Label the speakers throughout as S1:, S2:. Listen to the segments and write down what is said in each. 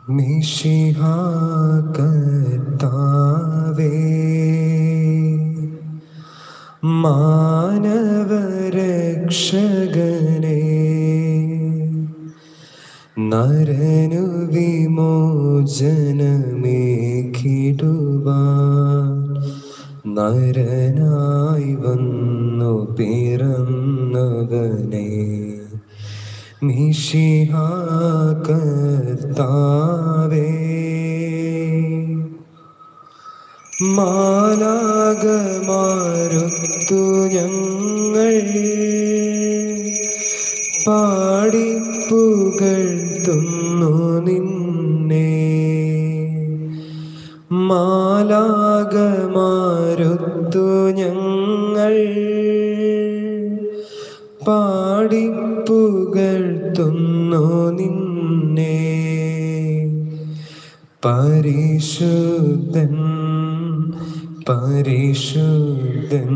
S1: മിശിഹാ കർത്താവേ മാനവരക്ഷകനേ നരനു വിമോചനമേകിടുവാൻ നരനായി വന്നു പിറന്നവനേ മിശിഹാ കർത്താവേ മാലാകമാരുത്തു ഞങ്ങൾ പാടിപ്പുകൾ തുന്നു നിന്നെ മാലാകമാരുത്തു ഞങ്ങൾ പാടിപ്പുകൾ തുന്നു നിന്നെ പരിശുദ്ധൻ പരിശുദ്ധൻ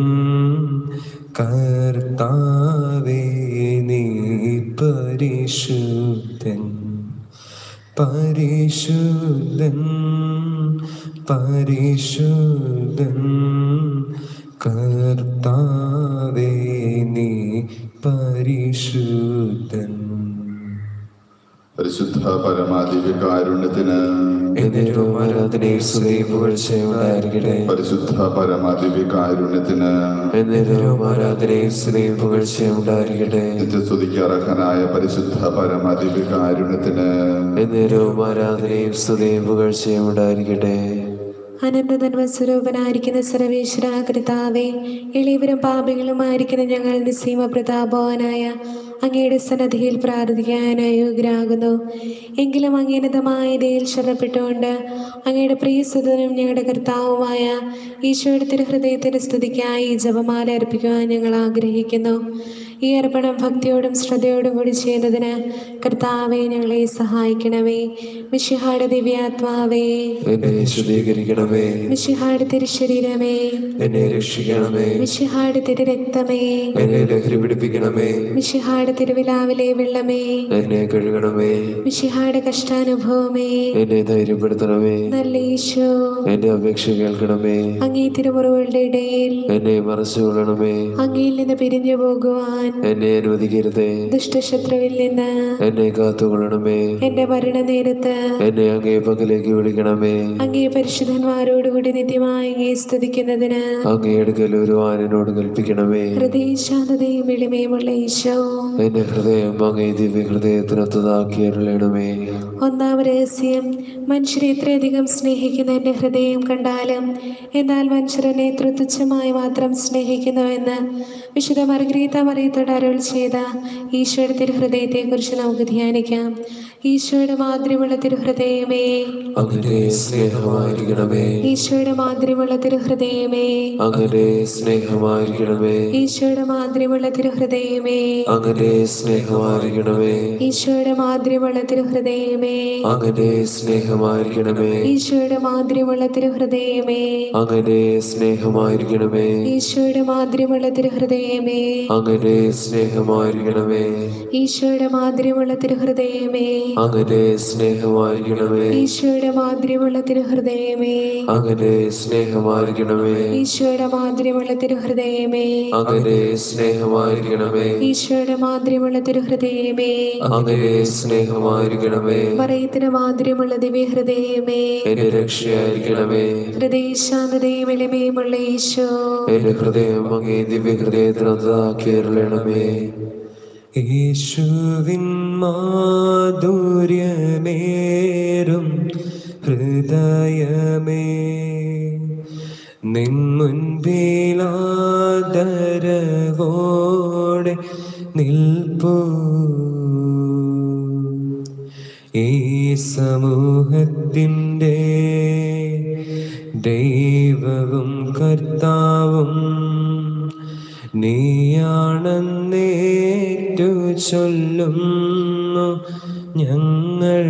S1: കർത്താവേ നീ പരിശുദ്ധൻ പരിശുദ്ധൻ പരിശുദ്ധൻ കർത്താവേ നീ പരിശുദ്ധൻ
S2: പരിശുദ്ധ പരമാദിവ്യ കാരുണ്യത്തിന്
S1: എന്നേരവും ആരാധനയും സ്തുതിയും പുകഴ്ചയും ഉണ്ടായിരിക്കട്ടെ
S2: പരിശുദ്ധ പരമാദിവ്യ കാരുണ്യത്തിന്
S1: എന്നേരവും ആരാധനയും സ്തുതിയും പുകഴ്ചയും ഉണ്ടായിരിക്കട്ടെ
S2: നിത്യസ്തുതിക്ക് അർഹനായ പരിശുദ്ധ പരമാദിവ്യ കാരുണ്യത്തിന്
S1: എന്നേരവും ആരാധനയും സ്തുതിയും പുകഴ്ചയും ഉണ്ടായിരിക്കട്ടെ
S3: അനന്തധന്മ സ്വരൂപനായിരിക്കുന്ന സർവേശ്വര കർത്താവേ എളിയവരും പാപികളുമായിരിക്കുന്ന ഞങ്ങൾ നിസ്സീമ പ്രതാപവാനായ അങ്ങയുടെ സന്നദ്ധിയിൽ പ്രാർത്ഥിക്കാൻ അയോഗ്യരാകുന്നു എങ്കിലും അങ്ങേനതമായ ഇതയിൽ ശ്രദ്ധപ്പെട്ടുകൊണ്ട് അങ്ങയുടെ പ്രിയസുതനും ഞങ്ങളുടെ കർത്താവുമായ ഈശോയുടെ തിരുഹൃദയത്തിന് സ്തുതിക്കായി ഈ ജപമാല അർപ്പിക്കുവാൻ ഞങ്ങൾ ആഗ്രഹിക്കുന്നു ഈ അർപ്പണം ഭക്തിയോടും ശ്രദ്ധയോടും കൂടി ചെയ്യുന്നതിന് കർത്താവെ ഞങ്ങളെ സഹായിക്കണമേ മിഷിഹായുടെ ദിവ്യാത്മാവേ
S1: എന്നെ ശുദ്ധീകരിക്കണമേ
S3: മിഷിഹായുടെ തിരുശരീരമേ
S1: എന്നെ രക്ഷിക്കണമേ
S3: മിഷിഹായുടെ തിരുരക്തമേ
S1: എന്നെ ലഹരി പിടിപ്പിക്കണമേ
S3: മിഷിഹായുടെ തിരുവിലാവിലെ വെള്ളമേ
S1: എന്നെ കഴുകണമേ
S3: മിഷിഹായുടെ കഷ്ടാനുഭവമേ
S1: എന്നെ ധൈര്യപ്പെടുത്തണമേ
S3: നല്ല ഈശോ
S1: എന്റെ അപേക്ഷ കേൾക്കണമേ
S3: അങ്ങേ തിരുമുറിവുകളുടെ ഇടയിൽ
S1: എന്നെ മറച്ചുകൊള്ളണമേ
S3: അങ്ങയിൽ നിന്ന് പിരിഞ്ഞു പോകുവാൻ
S1: എന്നെ അനുവദിക്കരുതേ
S3: ദുഷ്ടശത്രുവിൽ നിന്ന്
S1: എന്നെ കാത്തുകൊള്ളണമേ
S3: എന്റെ മരണനേരത്ത്
S1: എന്നെ അങ്ങേ പക്കലേക്ക് വിളിക്കണമേ
S3: അങ്ങേ പരിശുദ്ധന്മാരോടുകൂടി നിത്യമായി അങ്ങേ സ്തുതിക്കുന്നതിന്
S1: അങ്ങേ അടുക്കൽ ഒരു ആനനോട് കൽപ്പിക്കണമേ
S3: ഹൃദയശാന്തതയും എളിമയുമുള്ള ഈശോ
S1: എന്റെ ഹൃദയം അങ്ങേ ദിവ്യ ഹൃദയത്തിനൊത്തതാക്കി അരുളണമേ
S3: ഒന്നാം രഹസ്യം മനുഷ്യരെ എത്രയധികം സ്നേഹിക്കുന്ന എൻ്റെ ഹൃദയം കണ്ടാലും എന്നാൽ മനുഷ്യരനെ എത്ര തുച്ഛമായി മാത്രം സ്നേഹിക്കുന്നുവെന്ന് വിശുദ്ധ മർഗ്രീത മറിയത്തോട് അരുൾ ചെയ്ത ഈശോയുടെ തിരുഹൃദയത്തെക്കുറിച്ച് നമുക്ക് ധ്യാനിക്കാം ഈശോയുടെ മാതൃമുള്ള തിരുഹൃദയമേ
S1: അങ്ങനെ സ്നേഹമായിരിക്കണമേ
S3: ഈശോയുടെ മാതൃമുള്ള തിരുഹൃദയമേ
S1: അങ്ങനെ സ്നേഹമായിരിക്കണമേ
S3: ഈശോയുടെ മാതൃമുള്ള തിരുഹൃദയമേ
S1: അങ്ങനെ സ്നേഹമായിരിക്കണമേ
S3: ഈശോയുടെ മാതൃമുള്ള തിരുഹൃദയമേ
S1: അങ്ങനെ സ്നേഹമായിരിക്കണമേ
S3: ഈശോയുടെ മാതൃമുള്ള തിരുഹൃദയമേ
S1: അങ്ങനെ സ്നേഹമായിരിക്കണമേ
S3: ഈശോയുടെ മാതൃമുള്ള തിരുഹൃദയമേ
S1: അങ്ങനെ സ്നേഹമായിരിക്കണമേ
S3: ഈശോയുടെ മാതൃമുള്ള തിരുഹൃദയമേ
S1: അങ്ങനെ സ്നേഹമായിരിക്കണമേ
S3: ഈശോയുടെ മാതൃമുള്ള തിരുഹൃദയമേ
S1: അങ്ങനെ സ്നേഹമായിരിക്കണമേ
S3: ഈശോയുടെ മാതൃമുള്ള തിരുഹൃദയമേ
S1: അങ്ങനെ സ്നേഹമായിരിക്കണമേ
S3: ഈശോയുടെ മാതൃമുള്ള തിരുഹൃദയമേ
S1: അങ്ങനെ സ്നേഹമായിരിക്കണമേ
S3: പറയത്തിന് മാതൃമുള്ള ദിവ്യഹൃദയമേ
S1: എന്റെ രക്ഷയായിരിക്കണമേ
S3: ഹൃദയശാന്തതയും എളിമയുമുള്ള ഈശോ
S1: എന്റെ ഹൃദയം അങ്ങേ ദിവ്യ ഹൃദയത്തിനൊത്തതാക്കി അരുളണമേ യേശുവിൻ മാധുര്യമേറും ഹൃദയമേ നിൻ മുൻപിലാദരവോടെ നിൽപ്പൂ ഈ സമൂഹത്തിൻ്റെ ദൈവവും കർത്താവും നീയാണെന്നേറ്റു ചൊല്ലുന്നു ഞങ്ങൾ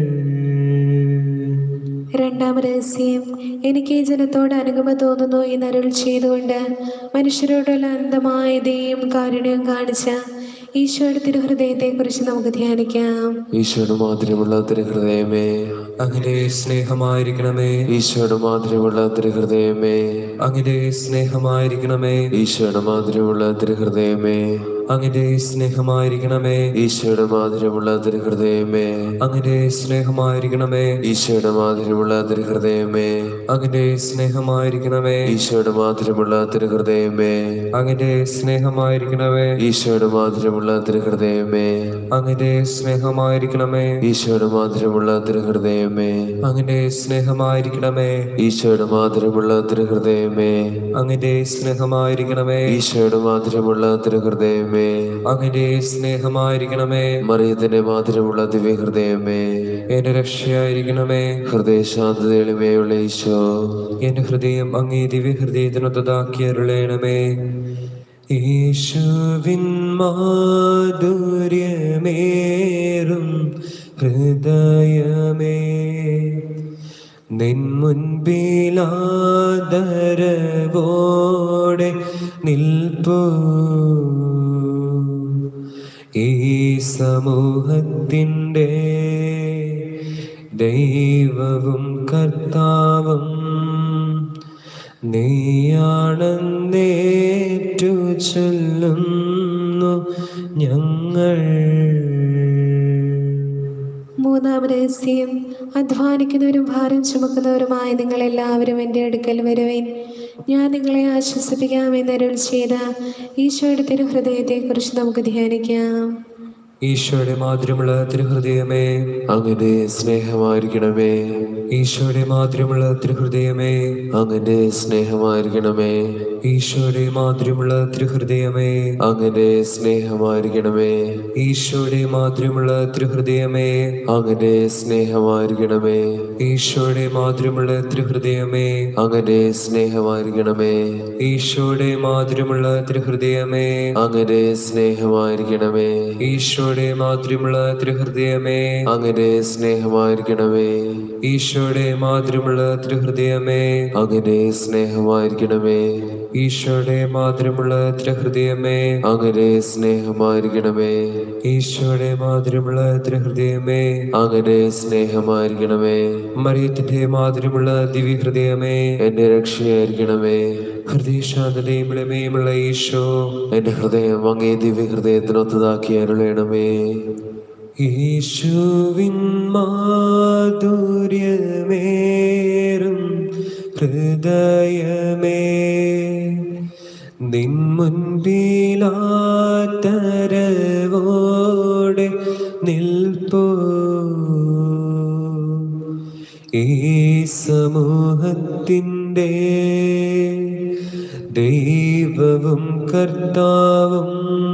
S3: രണ്ടാം രഹസ്യം എനിക്ക് ഈ ജനത്തോട് അനുകമ്പ തോന്നുന്നു എന്ന് അരുൾ ചെയ്തുകൊണ്ട് മനുഷ്യരോടുള്ള അന്ധമായ ദയും കാരുണ്യവും കാണിച്ച ഈശോയുടെ തിരുഹൃദയത്തെക്കുറിച്ച് നമുക്ക് ധ്യാനിക്കാം
S1: ഈശോയുടെ മാതിരിയുള്ള തിരുഹൃദയമേ
S4: അങ്ങനെ സ്നേഹമായിരിക്കണമേ
S1: ഈശോയുടെ മാതിരിയുള്ള തിരുഹൃദയമേ
S4: അങ്ങനെ സ്നേഹമായിരിക്കണമേ
S1: ഈശോയുടെ മാതിരിയുള്ള തിരുഹൃദയമേ
S4: അങ്ങനെ സ്നേഹമായിരിക്കണമേ
S1: ഈശോയുടെ മാതിരിയുള്ള തിരുഹൃദയമേ
S4: അങ്ങനെ സ്നേഹമായിരിക്കണമേ
S1: ഈശോയുടെ മാതിരിയുള്ള തിരുഹൃദയമേ
S4: അങ്ങനെ സ്നേഹമായിരിക്കണമേ
S1: ഈശോയുടെ മാതിരിയുള്ള തിരുഹൃദയമേ
S4: അങ്ങനെ സ്നേഹമായിരിക്കണമേ
S1: ഈശോയുടെ മാതിരിയുള്ള തിരുഹൃദയമേ
S4: അങ്ങനെ സ്നേഹമായിരിക്കണമേ
S1: ഈശോയുടെ മാതിരിയുള്ള തിരുഹൃദയമേ
S4: അങ്ങനെ സ്നേഹമായിരിക്കണമേ
S1: ഈശോയുടെ മാതിരിയുള്ള തിരുഹൃദയമേ
S4: അങ്ങനെ സ്നേഹമായിരിക്കണമേ
S1: ഈശോയുടെ മാതിരിയുള്ള തിരുഹൃദയമേ
S4: അങ്ങനെ സ്നേഹമായിരിക്കണമേ
S1: മറിയത്തിന്റെ മാതിരിയുള്ള ദിവ്യഹൃദയമേ
S4: എന്റെ രക്ഷയായിരിക്കണമേ
S1: ഹൃദയശാന്തത എളിമയുള്ള ഈശോ
S4: എന്റെ ഹൃദയം അങ്ങേ ദിവ്യ ഹൃദയത്തിനൊത്തതാക്കി അരുളേണമേ യേശുവിൻ മാധുര്യമേറും ഹൃദയമേ നിൻ മുൻപിലാദരവോടെ നിൽപ്പൂ ഈ സമൂഹത്തിൻ്റെ ദൈവവും കർത്താവും നീയാണെന്നേറ്റു ചൊല്ലുന്നു ഞങ്ങൾ
S3: മൂന്നാം രഹസ്യം അധ്വാനിക്കുന്നവരും ഭാരം ചുമക്കുന്നവരുമായ നിങ്ങളെല്ലാവരും എൻ്റെ അടുക്കൽ വരുവേൻ ഞാൻ നിങ്ങളെ ആശ്വസിപ്പിക്കാമെന്നരുൾ ചെയ്ത ഈശോയുടെ തിരുഹൃദയത്തെക്കുറിച്ച് നമുക്ക് ധ്യാനിക്കാം
S4: ഈശോയുടെ മാധുര്യമുള്ള തിരുഹൃദയമേ
S1: അങ്ങനെ സ്നേഹമായിരിക്കണമേ
S4: ഈശോയുടെ മാധുര്യമുള്ള തിരുഹൃദയമേ
S1: അങ്ങനെ സ്നേഹമായിരിക്കണമേ
S4: ഈശോയുടെ മാധുര്യമുള്ള തിരുഹൃദയമേ
S1: അങ്ങനെ സ്നേഹമായിരിക്കണമേ
S4: ഈശോയുടെ മാധുര്യമുള്ള തിരുഹൃദയമേ
S1: അങ്ങനെ സ്നേഹമായിരിക്കണമേ
S4: ഈശോയുടെ മാധുര്യമുള്ള തിരുഹൃദയമേ
S1: അങ്ങനെ സ്നേഹമായിരിക്കണമേ
S4: ഈശോയുടെ മാധുര്യമുള്ള തിരുഹൃദയമേ
S1: അങ്ങനെ സ്നേഹമായിരിക്കണമേ
S4: ഈശോയുടെ മാധുര്യമുള്ള തിരുഹൃദയമേ
S1: അങ്ങനെ സ്നേഹമായിരിക്കണമേ
S4: ഈശോയുടെ മാധുര്യമുള്ള തിരുഹൃദയമേ
S1: അങ്ങനെ സ്നേഹമായിരിക്കണമേ
S4: ഈശോയുടെ മാധുര്യമുള്ള തിരുഹൃദയമേ
S1: അങ്ങനെ സ്നേഹമായിരിക്കണമേ
S4: ഈശോയുടെ മാധുര്യമുള്ള തിരുഹൃദയമേ
S1: അങ്ങനെ സ്നേഹമായിരിക്കണമേ
S4: മറിയത്തിന്റെ മാധുര്യമുള്ള ദിവ്യഹൃദയമേ
S1: എന്റെ രക്ഷയായിരിക്കണമേ
S4: ഹൃദയശാന്തതയും ഇളമയുമുള്ള ഈശോ
S1: എന്റെ ഹൃദയം അങ്ങേ ദിവ്യ ഹൃദയത്തിനൊത്തതാക്കി അരുളേണമേ
S4: യേശുവിൻ മാധുര്യമേറും ഹൃദയമേ നിൻ മുൻപിലാത്തരവോടെ നിൽപ്പോ ഈ സമൂഹത്തിൻ്റെ ദൈവവും കർത്താവും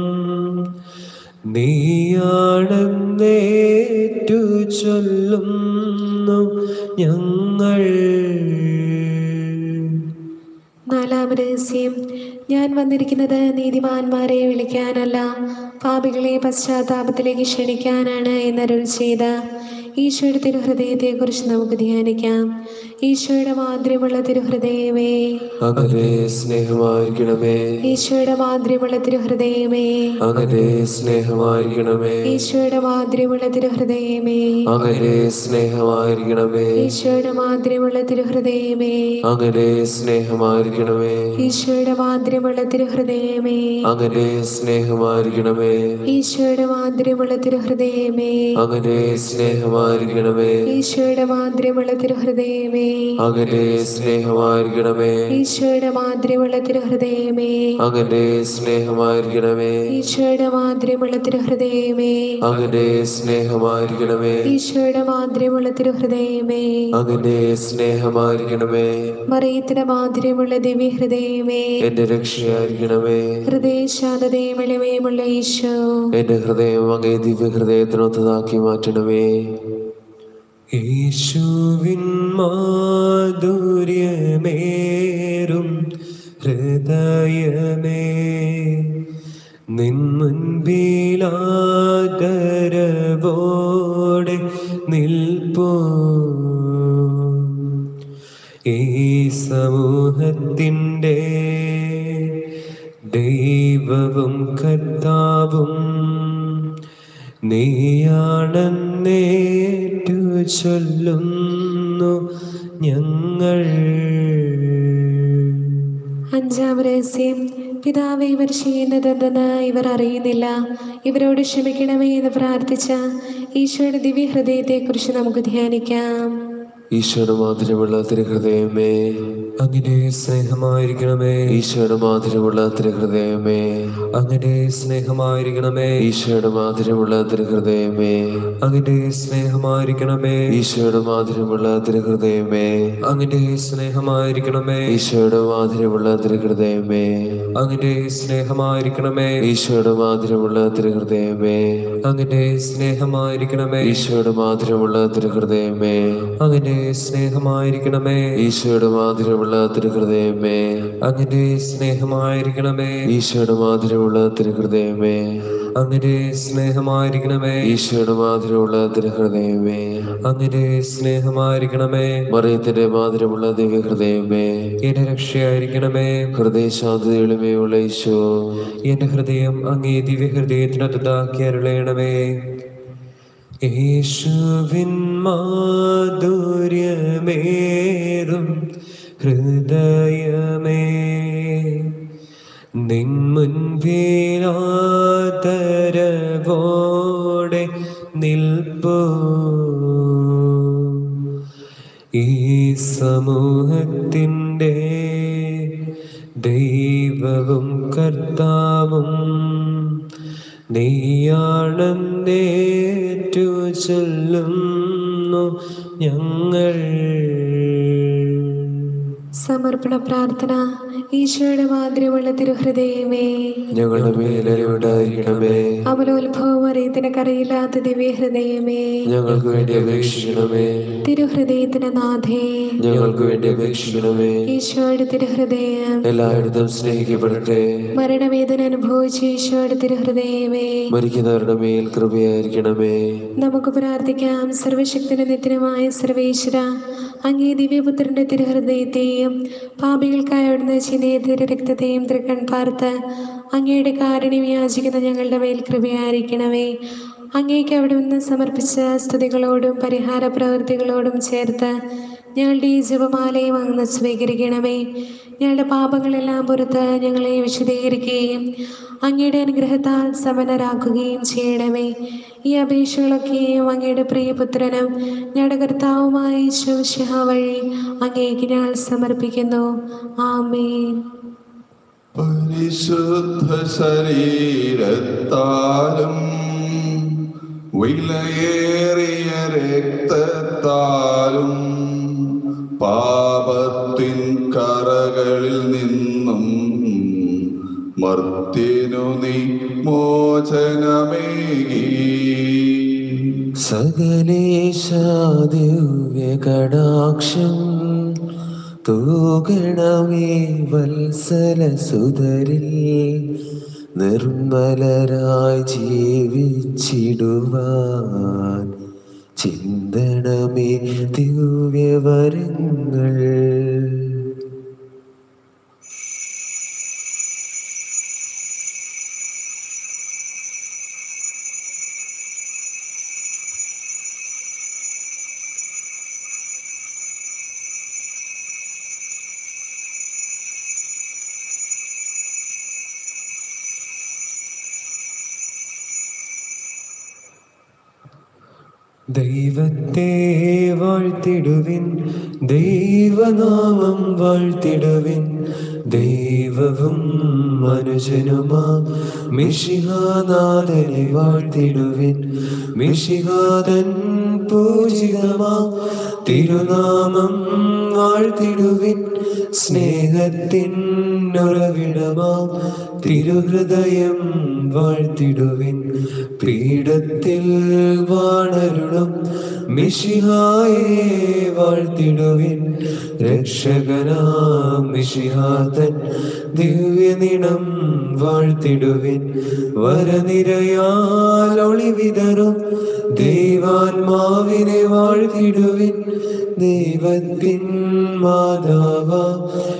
S4: നീയാണെന്നേറ്റു ചൊല്ലുന്നു ഞങ്ങൾ
S3: നാലാം രഹസ്യം ഞാൻ വന്നിരിക്കുന്നത് നീതിമാന്മാരെ വിളിക്കാനല്ല പാപികളെ പശ്ചാത്താപത്തിലേക്ക് ക്ഷണിക്കാനാണ് എന്നരുൾ ചെയ്ത ഈശോയുടെ തിരുഹൃദയത്തെക്കുറിച്ച് നമുക്ക് ധ്യാനിക്കാം ഈശോയുടെ മാധുര്യമുള്ള തിരുഹൃദയമേ
S1: അങ്ങനെ സ്നേഹമായിരിക്കണമേ
S3: ഈശോയുടെ മാധുര്യമുള്ള തിരുഹൃദയമേ
S1: അങ്ങനെ സ്നേഹമായിരിക്കണമേ
S3: ഈശോയുടെ മാധുര്യമുള്ള തിരുഹൃദയമേ
S1: അങ്ങനെ സ്നേഹമായിരിക്കണമേ
S3: ഈശോയുടെ മാധുര്യമുള്ള തിരുഹൃദയമേ
S1: അങ്ങനെ സ്നേഹമായിരിക്കണമേ
S3: ഈശോയുടെ മാധുര്യമുള്ള തിരുഹൃദയമേ
S1: അങ്ങനെ സ്നേഹമായിരിക്കണമേ
S3: ഈശോയുടെ മാധുര്യമുള്ള തിരുഹൃദയമേ
S1: അങ്ങനെ സ്നേഹമായിരിക്കണമേ
S3: ഈശോയുടെ മാധുര്യമുള്ള തിരുഹൃദയമേ
S1: അങ്ങനെ സ്നേഹമായിരിക്കണമേ
S3: ഈശോയുടെ മാധുര്യമുള്ള തിരുഹൃദയമേ
S1: അങ്ങനെ സ്നേഹമായിരിക്കണമേ
S3: ഈശോയുടെ മാധുര്യമുള്ള തിരുഹൃദയമേ
S1: അങ്ങനെ സ്നേഹമായിരിക്കണമേ
S3: ഈശോയുടെ മാധുര്യമുള്ള തിരുഹൃദയമേ
S1: അങ്ങനെ സ്നേഹമായിരിക്കണമേ
S3: മറിയത്തിന്റെ മാധുര്യമുള്ള ദിവ്യഹൃദയമേ
S1: എന്റെ രക്ഷയായിരിക്കണമേ
S3: ഹൃദയശാന്തതയും എളിമയുമുള്ള ഈശോ
S1: എന്റെ ഹൃദയം അങ്ങേ ദിവ്യ ഹൃദയത്തിനൊത്തതാക്കി മാറ്റണമേ
S4: യേശുവിൻ മാധുര്യമേറും ഹൃദയമേ നിൻ മുൻപിലാദരവോടെ നിൽപ്പോ ഈ സമൂഹത്തിൻ്റെ ദൈവവും കർത്താവും നീയാണെന്നേറ്റു ചൊല്ലുന്നു ഞങ്ങൾ
S3: അഞ്ചാം രഹസ്യം പിതാവ് ഇവർ ചെയ്യുന്നതെന്തെന്ന് ഇവർ അറിയുന്നില്ല ഇവരോട് ക്ഷമിക്കണമേ എന്ന് പ്രാർത്ഥിച്ച ഈശോയുടെ ദിവ്യഹൃദയത്തെക്കുറിച്ച് നമുക്ക് ധ്യാനിക്കാം
S1: ഈശോയുടെ മാധുര്യമുള്ള തിരുഹൃദയമേ
S4: അങ്ങനെ സ്നേഹമായിരിക്കണമേ
S1: ഈശോയുടെ മാധുര്യമുള്ള തിരുഹൃദയമേ
S4: അങ്ങനെ സ്നേഹമായിരിക്കണമേ
S1: ഈശോയുടെ മാധുര്യമുള്ള തിരുഹൃദയമേ
S4: അങ്ങനെ സ്നേഹമായിരിക്കണമേ
S1: ഈശോയുടെ മാധുര്യമുള്ള തിരുഹൃദയമേ
S4: അങ്ങനെ സ്നേഹമായിരിക്കണമേ
S1: ഈശോയുടെ മാധുര്യമുള്ള തിരുഹൃദയമേ
S4: അങ്ങനെ സ്നേഹമായിരിക്കണമേ
S1: ഈശോയുടെ മാധുര്യമുള്ള തിരുഹൃദയമേ
S4: അങ്ങനെ സ്നേഹമായിരിക്കണമേ
S1: ഈശോയുടെ മാധുര്യമുള്ള തിരുഹൃദയമേ
S4: അങ്ങനെ സ്നേഹമായിരിക്കണമേ
S1: ഈശോയുടെ മാധുര്യമുള്ള തിരുഹൃദയമേ
S4: അങ്ങനെ സ്നേഹമായിരിക്കണമേ
S1: ഈശോയുടെ മാധുര്യമുള്ള തിരുഹൃദയമേ
S4: അങ്ങനെ സ്നേഹമായിരിക്കണമേ
S1: ഈശോയുടെ മാധുര്യമുള്ള തിരുഹൃദയമേ
S4: അങ്ങനെ സ്നേഹമായിരിക്കണമേ
S1: മറിയത്തിന്റെ മാധുര്യമുള്ള ദിവ്യഹൃദയമേ
S4: എന്റെ രക്ഷയായിരിക്കണമേ
S1: ഹൃദയശാന്തതയുടെമേയുള്ള ഈശോ
S4: എന്റെ ഹൃദയം അങ്ങേ ദിവ്യഹൃദയത്തിനകത്താക്കി അരുളയണമേ യേശുവിൻ മാധുര്യമേറും ഹൃദയമേ നിൻ മുൻപിലാതരവോടെ നിൽപ്പൂ ഈ സമൂഹത്തിൻ്റെ ദൈവവും കർത്താവും നീയാണെന്നേറ്റു ചൊല്ലുന്നു ഞങ്ങൾ
S3: സമർപ്പണ പ്രാർത്ഥന ഈശോയുടെ മാതിരിയുള്ള തിരുഹൃദയമേ
S1: ഞങ്ങളുടെ മേലറിവുണ്ടായിരിക്കണമേ
S3: അമലോത്ഭവം അറിയത്തിന് കറിയില്ലാത്ത ദിവ്യഹൃദയമേ
S1: ഞങ്ങൾക്ക് വേണ്ടി അപേക്ഷിക്കണമേ
S3: തിരുഹൃദയത്തിന് നാഥേ
S1: ഞങ്ങൾക്ക് വേണ്ടി അപേക്ഷിക്കണമേ
S3: ഈശോയുടെ തിരുഹൃദയം
S1: എല്ലായിടത്തും സ്നേഹിക്കപ്പെടട്ടെ
S3: മരണവേദന അനുഭവിച്ച ഈശോയുടെ തിരുഹൃദയമേ
S1: മരിക്കുന്നവരുടെ മേൽ കൃപയായിരിക്കണമേ
S3: നമുക്ക് പ്രാർത്ഥിക്കാം സർവശക്തിന്റെ നിത്യമായ സർവേശ്വര അങ്ങേ ദിവ്യപുത്രന്റെ തിരുഹൃദയത്തെയും പാപികൾക്കായി അവിടുന്ന് ചിതയ തിരു രക്തത്തെയും തൃക്കൺ പാർത്ത് അങ്ങയുടെ കാരുണ്യം യാചിക്കുന്ന ഞങ്ങളുടെ മേൽ കൃപയായിരിക്കണമേ അങ്ങേക്ക് അവിടെ നിന്ന് സമർപ്പിച്ച സ്തുതികളോടും പരിഹാര പ്രവൃത്തികളോടും ചേർത്ത് ഞങ്ങളുടെ ഈ ജപമാലയും അങ്ങ് സ്വീകരിക്കണമേ ഞങ്ങളുടെ പാപങ്ങളെല്ലാം പുറത്ത് ഞങ്ങളെ വിശദീകരിക്കുകയും അങ്ങയുടെ അനുഗ്രഹത്താൽ സമനരാക്കുകയും ചെയ്യണമേ ഈ അപേക്ഷകളൊക്കെയും അങ്ങയുടെ പ്രിയപുത്രനും ഞങ്ങളുടെ കർത്താവുമായ ശിവശിഹ വഴി അങ്ങേക്ക് ഞങ്ങൾ സമർപ്പിക്കുന്നു ആമേൻ
S2: പരിശുദ്ധ ശരീരത്താലും വിലയേറിയ രക്തത്താലും പാപത്തിൻ കറകളിൽ നിന്നും മർത്യനു നീ മോചനമേകി
S1: സകലേശാദിവ്യകടാക്ഷം തൂകണമേ വത്സല സുതരിൽ നിർമ്മലരായി ജീവിച്ചിടുവാൻ ചിന്തണമേ ദിവ്യവരങ്ങൾ
S4: ദൈവത്തെ വാഴ്ത്തിടുവിൻ ദൈവനാമം വാഴ്ത്തിടുവിൻ ദൈവവും മനുഷ്യനുമാ മിഷിഹാനാഥനെ വാഴ്ത്തിടുവിൻ മിഷിഹാതൻ പൂജിതമാ തിരുനാമം വാഴ്ത്തിടുവിൻ സ്നേഹത്തിൻ ഉറവിടമാ തിരുഹൃദയം വാഴ്ത്തിടുവിൻ പീഠത്തിൽ വാണരുളും മിഷിഹായെ വാഴ്ത്തിടുവിൻ രക്ഷകനാം മിഷിഹാതൻ ദിവ്യനിടം വാഴ്ത്തിടുവിൻ വരനിരയാൽ ഒളിവിതറും ദൈവാത്മാവിനെ വാഴ്ത്തിടുവിൻ ദൈവത്തിൻ മാതാവ കന്യ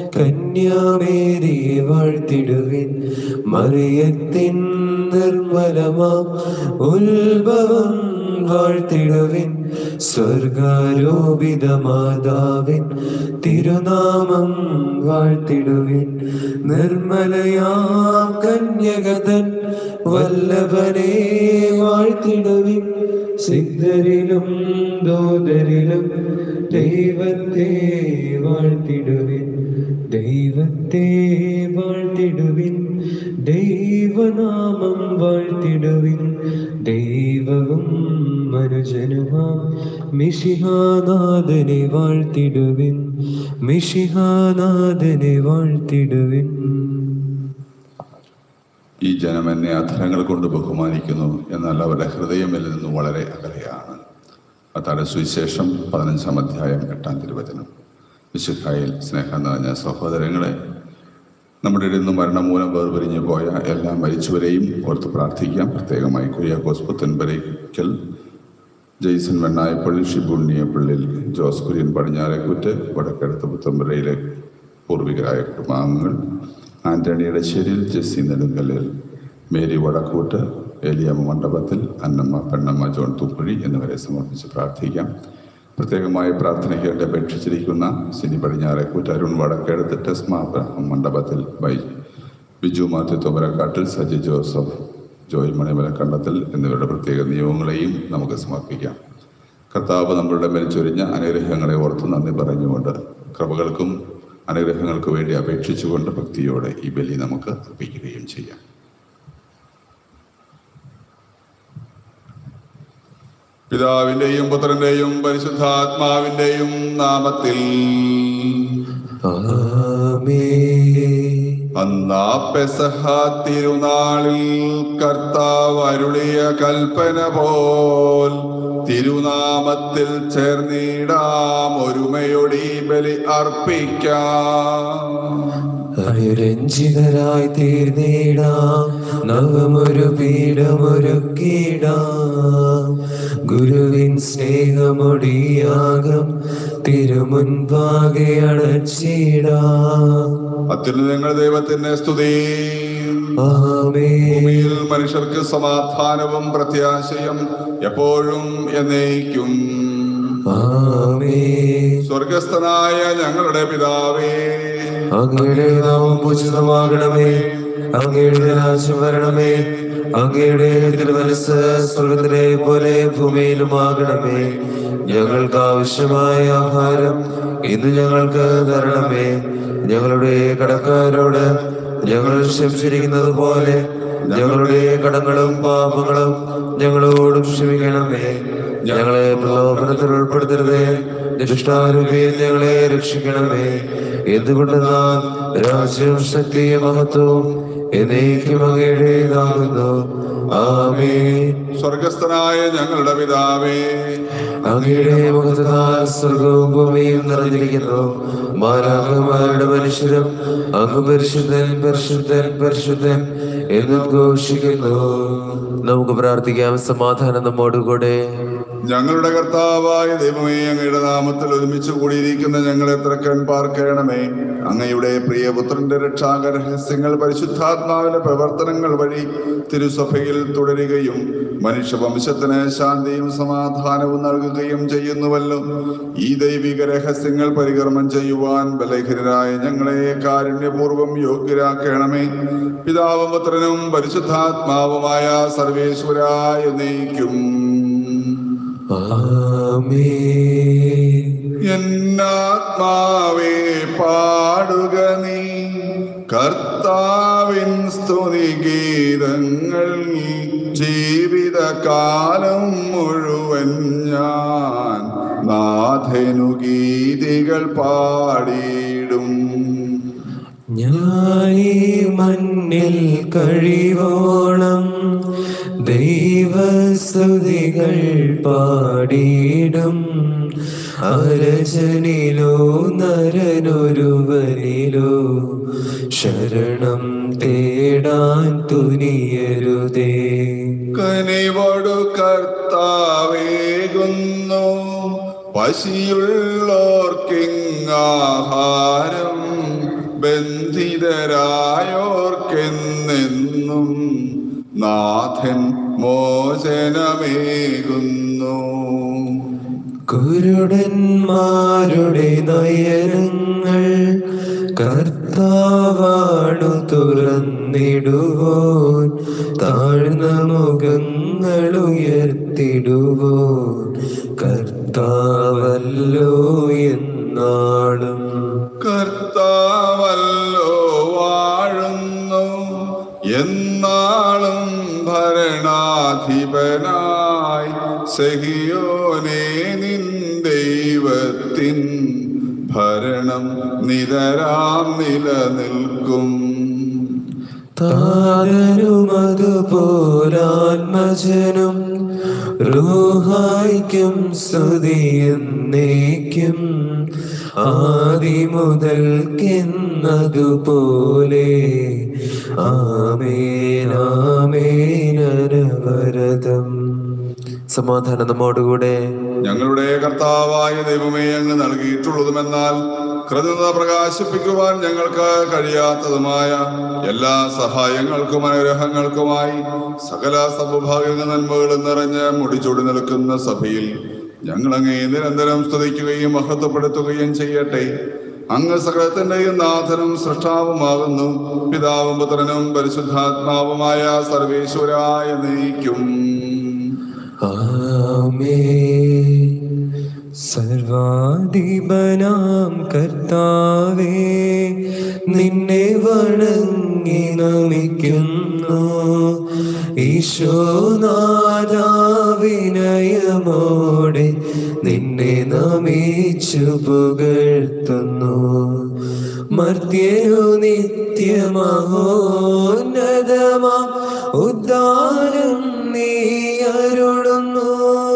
S1: കന്യാമേരിയെ വാഴ്ത്തിടുവിൻ മറിയത്തിൻ നിർമ്മലമാം ഉത്ഭവം വാഴ്ത്തിടുവിൻ സ്വർഗാരോപിത മാതാവിൻ തിരുനാമം വാഴ്ത്തിടുവിൻ നിർമ്മലയാം കന്യകതൻ വല്ലഭനെ വാഴ്ത്തിടുവിൻ സിദ്ധരിലും ദോതരിലും ദൈവത്തെ വാഴ്ത്തിടുവിൻ ദൈവത്തെ വാഴ്ത്തിടുവിൻ ദൈവനാമം വാഴ്ത്തിടുവിൻ ദൈവവും മനുജനുമാം മിഷിഹാനാഥനെ വാഴ്ത്തിടുവിൻ മിഷിഹാനാഥനെ വാഴ്ത്തിടുവിൻ
S2: ഈ ജനം എന്നെ അധരങ്ങൾ കൊണ്ട് ബഹുമാനിക്കുന്നു എന്നാൽ അവരുടെ ഹൃദയമിൽ നിന്നും വളരെ അകലെയാണ് അതാണ് സുവിശേഷം പതിനഞ്ചാം അധ്യായം എട്ടാം തിരുവചനം വിശുഖായിൽ സ്നേഹം നിറഞ്ഞ സഹോദരങ്ങളെ നമ്മുടെ ഇടയിൽ നിന്ന് മരണം മൂലം വേർപിരിഞ്ഞു പോയ എല്ലാ മരിച്ചവരെയും ഓർത്ത് പ്രാർത്ഥിക്കാം പ്രത്യേകമായി കുര്യാക്കോസ് പുത്തൻപരയ്ക്കൽ ജെയ്സൺ വെണ്ണായപ്പള്ളി ഷിബുണ്ണിയപ്പള്ളിൽ ജോസ് കുര്യൻ പടിഞ്ഞാറേക്കുറ്റ് വടക്കെടുത്ത് പുത്തമ്പരയിലെ പൂർവികരായ കുടുംബാംഗങ്ങൾ ആന്റണിയുടെ ശരിയിൽ Jessy Nedumkallil Mary Vadakkoottu Eliyamma Mandapathil Annamma Pennamma John തുപ്പുഴി എന്നിവരെ സമർപ്പിച്ച് പ്രാർത്ഥിക്കാം പ്രത്യേകമായി പ്രാർത്ഥനയ്ക്ക് വേണ്ടി അപേക്ഷിച്ചിരിക്കുന്ന സിനി പടിഞ്ഞാറേക്കൂറ്റ് അരുൺ വടക്കേടത്ത് ടെസ്മ അബ്രഹാം മണ്ഡപത്തിൽ ബൈ ബിജു മാത്യു തുമരക്കാട്ടിൽ സജി ജോസഫ് ജോയ് മണിമലക്കണ്ടത്തിൽ എന്നിവരുടെ പ്രത്യേക നിയമങ്ങളെയും നമുക്ക് സമർപ്പിക്കാം കർത്താവ് നമ്മളുടെ മേൽ ചൊരിഞ്ഞ അനുഗ്രഹങ്ങളെ ഓർത്ത് നന്ദി പറഞ്ഞുകൊണ്ട് കൃപകൾക്കും അനുഗ്രഹങ്ങൾക്ക് വേണ്ടി അപേക്ഷിച്ചുകൊണ്ട് ഭക്തിയോടെ ഈ ബലി നമുക്ക് അർപ്പിക്കുകയും ചെയ്യാം പിതാവിന്റെയും പുത്രന്റെയും പരിശുദ്ധാത്മാവിന്റെയും നാമത്തിൽ
S1: ആമേ
S2: അന്നാ പെസഹ തിരുനാളിൽ കർത്താവ് അരുളിയ കൽപ്പന പോൽ തിരുനാമത്തിൽ ചേർന്നിടാം ഒരുമയൊടി ബലി അർപ്പിക്കാം
S1: അനുരഞ്ജിതരായി തീർന്നിടാം നവമൊരു പീഠമൊരുക്കിടാം ഗുരുവിൻ സ്നേഹമൊടിയാകം തിരുമുൻപാകെ അടച്ചിടാം
S2: അത്യുന്നതങ്ങൾ ദൈവത്തിന്റെ സ്തുതി
S1: ആമേ
S2: ഭൂമിയിൽ മനുഷ്യർക്ക് സമാധാനവും പ്രത്യാശയും എപ്പോഴും എന്നേക്കും
S1: ആമേ
S2: സ്വർഗസ്ഥനായ ഞങ്ങളുടെ പിതാവേ
S1: അങ്ങയുടെ നാമം പൂജിതമാകണമേ അങ്ങയുടെ രാജ്യം വരണമേ അങ്ങയുടെ തിരുമനസ് സ്വർഗത്തിലെ പോലെ ഭൂമിയിലുമാകണമേ ഞങ്ങൾക്ക് ആവശ്യമായ ആഹാരം ഇന്ന് ഞങ്ങൾക്ക് തരണമേ ഞങ്ങളുടെ കടക്കാരോട് ഞങ്ങൾ ക്ഷമിച്ചിരിക്കുന്നത് പോലെ ഞങ്ങളുടെ കടങ്ങളും പാപങ്ങളും ഞങ്ങളോടും ക്ഷമിക്കണമേ ഞങ്ങളെ പ്രലോഭനത്തിൽ ഉൾപ്പെടുത്തരുതേ ദുഷ്ടാരൂപിയിൽ ഞങ്ങളെ രക്ഷിക്കണമേ എന്തുകൊണ്ടെന്നാൽ രാജ്യവും ശക്തിയും മഹത്വവും എന്നേക്കും അങ്ങയുടേതാകുന്നു ആമേ
S2: സ്വർഗസ്ഥനായ ഞങ്ങളുടെ പിതാവേ
S1: അങ്ങയുടെ മുഖത്താൽ സ്വർഗവും ഭൂമിയും നിറഞ്ഞിരിക്കുന്നു മാലാഖമാരുടെ മനുഷ്യരും അങ്ങ് പരിശുദ്ധൻ പരിശുദ്ധൻ പരിശുദ്ധൻ എന്ന് ഘോഷിക്കുന്നു നമുക്ക് പ്രാർത്ഥിക്കാം സമാധാനം നമ്മോടുകൂടെ
S2: ഞങ്ങളുടെ കർത്താവായ ദൈവമേ അങ്ങയുടെ നാമത്തിൽ ഒരുമിച്ച് കൂടിയിരിക്കുന്ന ഞങ്ങളെ തിരക്കൻ പാർക്കണമേ അങ്ങയുടെ പ്രിയപുത്രന്റെ രക്ഷാക രഹസ്യങ്ങൾ പരിശുദ്ധാത്മാവിന്റെ പ്രവർത്തനങ്ങൾ വഴി തിരുസഭയിൽ തുടരുകയും മനുഷ്യവംശത്തിന് ശാന്തിയും സമാധാനവും നൽകുകയും ചെയ്യുന്നുവല്ലോ ഈ ദൈവിക രഹസ്യങ്ങൾ പരികർമ്മം ചെയ്യുവാൻ ബലഹീനരായ ഞങ്ങളെ കാരുണ്യപൂർവ്വം യോഗ്യരാക്കണമേ പിതാവും പുത്രനും പരിശുദ്ധാത്മാവുമായ സർവേശ്വരായ നയിക്കും
S1: ആമേ
S2: എന്നാത്മാവേ പാടുക നീ കർത്താവിൻ സ്തുതി ഗീതങ്ങൾ ജീവിതകാലം മുഴുവൻ ഞാൻ നാഥനു ഗീതികൾ പാടിയിടും
S1: ഞാനീ മണ്ണിൽ കഴിവോണം ദൈവസ്തുതികൾ പാടിയിടും അരജനിലോ നരനൊരുവനിലോ ശരണം തേടാൻ തുനിയരുതേ
S2: കനിവടു കർത്താവേകുന്നു പശിയുള്ളോർക്കിങ്ങാഹാരം ബന്ധിതരായോർക്കെന്നെന്നും നാഥൻ മോചനമേകുന്നു
S4: കുരുടന്മാരുടെ നയനങ്ങൾ കർത്താവാണു തുറന്നിടുവോൻ താഴ്ന്ന മുഖങ്ങൾ ഉയർത്തിടുവോൻ കർത്താവല്ലോ എന്നാളും
S2: കർത്താവല്ലോ വാഴുന്നു എന്നാളും ഭരണാധിപനായി സഹിയോനെ നിൻ ദൈവത്തിൻ ഭരണം നിതരാം നിലനിൽക്കും
S4: താതനുമതുപോലാത്മജനും റൂഹായിക്കും സ്തുതിയെന്നേക്കും ആദി മുതൽക്കെന്നതുപോലെ ആമേനാമേനവരതം സമാധാനം നമ്മോടുകൂടെ
S2: ഞങ്ങളുടെ കർത്താവായ ദൈവമേ അങ്ങ് നൽകിയിട്ടുള്ളതുമെന്നാൽ കൃതജ്ഞത പ്രകാശിപ്പിക്കുവാൻ ഞങ്ങൾക്ക് കഴിയാത്തതുമായ എല്ലാ സഹായങ്ങൾക്കും അനുഗ്രഹങ്ങൾക്കുമായി സകല സൗഭാഗ്യ നന്മകളും നിറഞ്ഞ് മുടിച്ചൂടി നിൽക്കുന്ന സഭയിൽ ഞങ്ങൾ അങ്ങേ നിരന്തരം സ്തുതിക്കുകയും മഹത്വപ്പെടുത്തുകയും ചെയ്യട്ടെ അങ്ങ് സകലത്തിന്റെയും നാഥനും സൃഷ്ടാവുമാകുന്നു പിതാവും പുത്രനും പരിശുദ്ധാത്മാവുമായ സർവേശ്വരായ നീക്കും
S4: ആമേ സർവാധിപനാം കർത്താവേ നിന്നെ വണങ്ങി നമിക്കുന്നു ഈശോനാഥാവിനയമോടെ നിന്നെ നമിച്ചു പുകഴ്ത്തുന്നു മർത്യനു നിത്യമഹോന്നതമാ ഉദ്ധാരം നീ അരുളുന്നു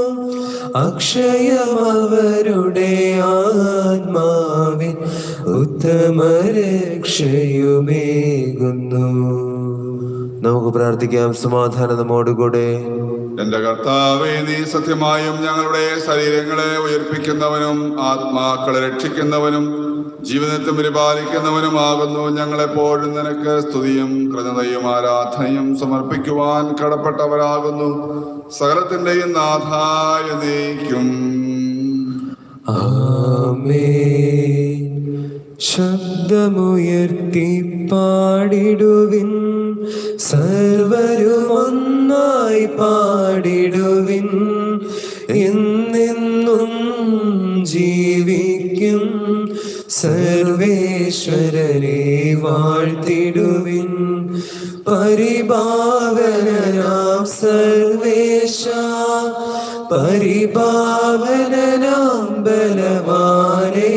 S4: അക്ഷയമവരുടെ ആത്മാവിൻ ഉത്തമ രക്ഷയുമേകുന്നു നമുക്ക് പ്രാർത്ഥിക്കാം സമാധാനം നമ്മോടുകൂടെ
S2: എന്റെ കർത്താവെ നീ സത്യമായും ഞങ്ങളുടെ ശരീരങ്ങളെ ഉയർപ്പിക്കുന്നവനും ആത്മാക്കളെ രക്ഷിക്കുന്നവനും ജീവിതത്തെ പരിപാലിക്കുന്നവനുമാകുന്നു ഞങ്ങളെപ്പോഴും നിനക്ക് സ്തുതിയും കൃതയും ആരാധനയും സമർപ്പിക്കുവാൻ കടപ്പെട്ടവരാകുന്നു സകലത്തിന്റെയും നാഥായ നീക്കും
S4: ആമേ ശബ്ദമുയർത്തി പാടിടുവിൻ സർവരും ഒന്നായി പാടിടുവിൻ എന്നെന്നും ജീവിക്കും സർവേശ്വരനെ വാഴ്ത്തിടുവിൻ പരിഭാവനാം സർവേശ പരിഭാവനാം ബലവാനേ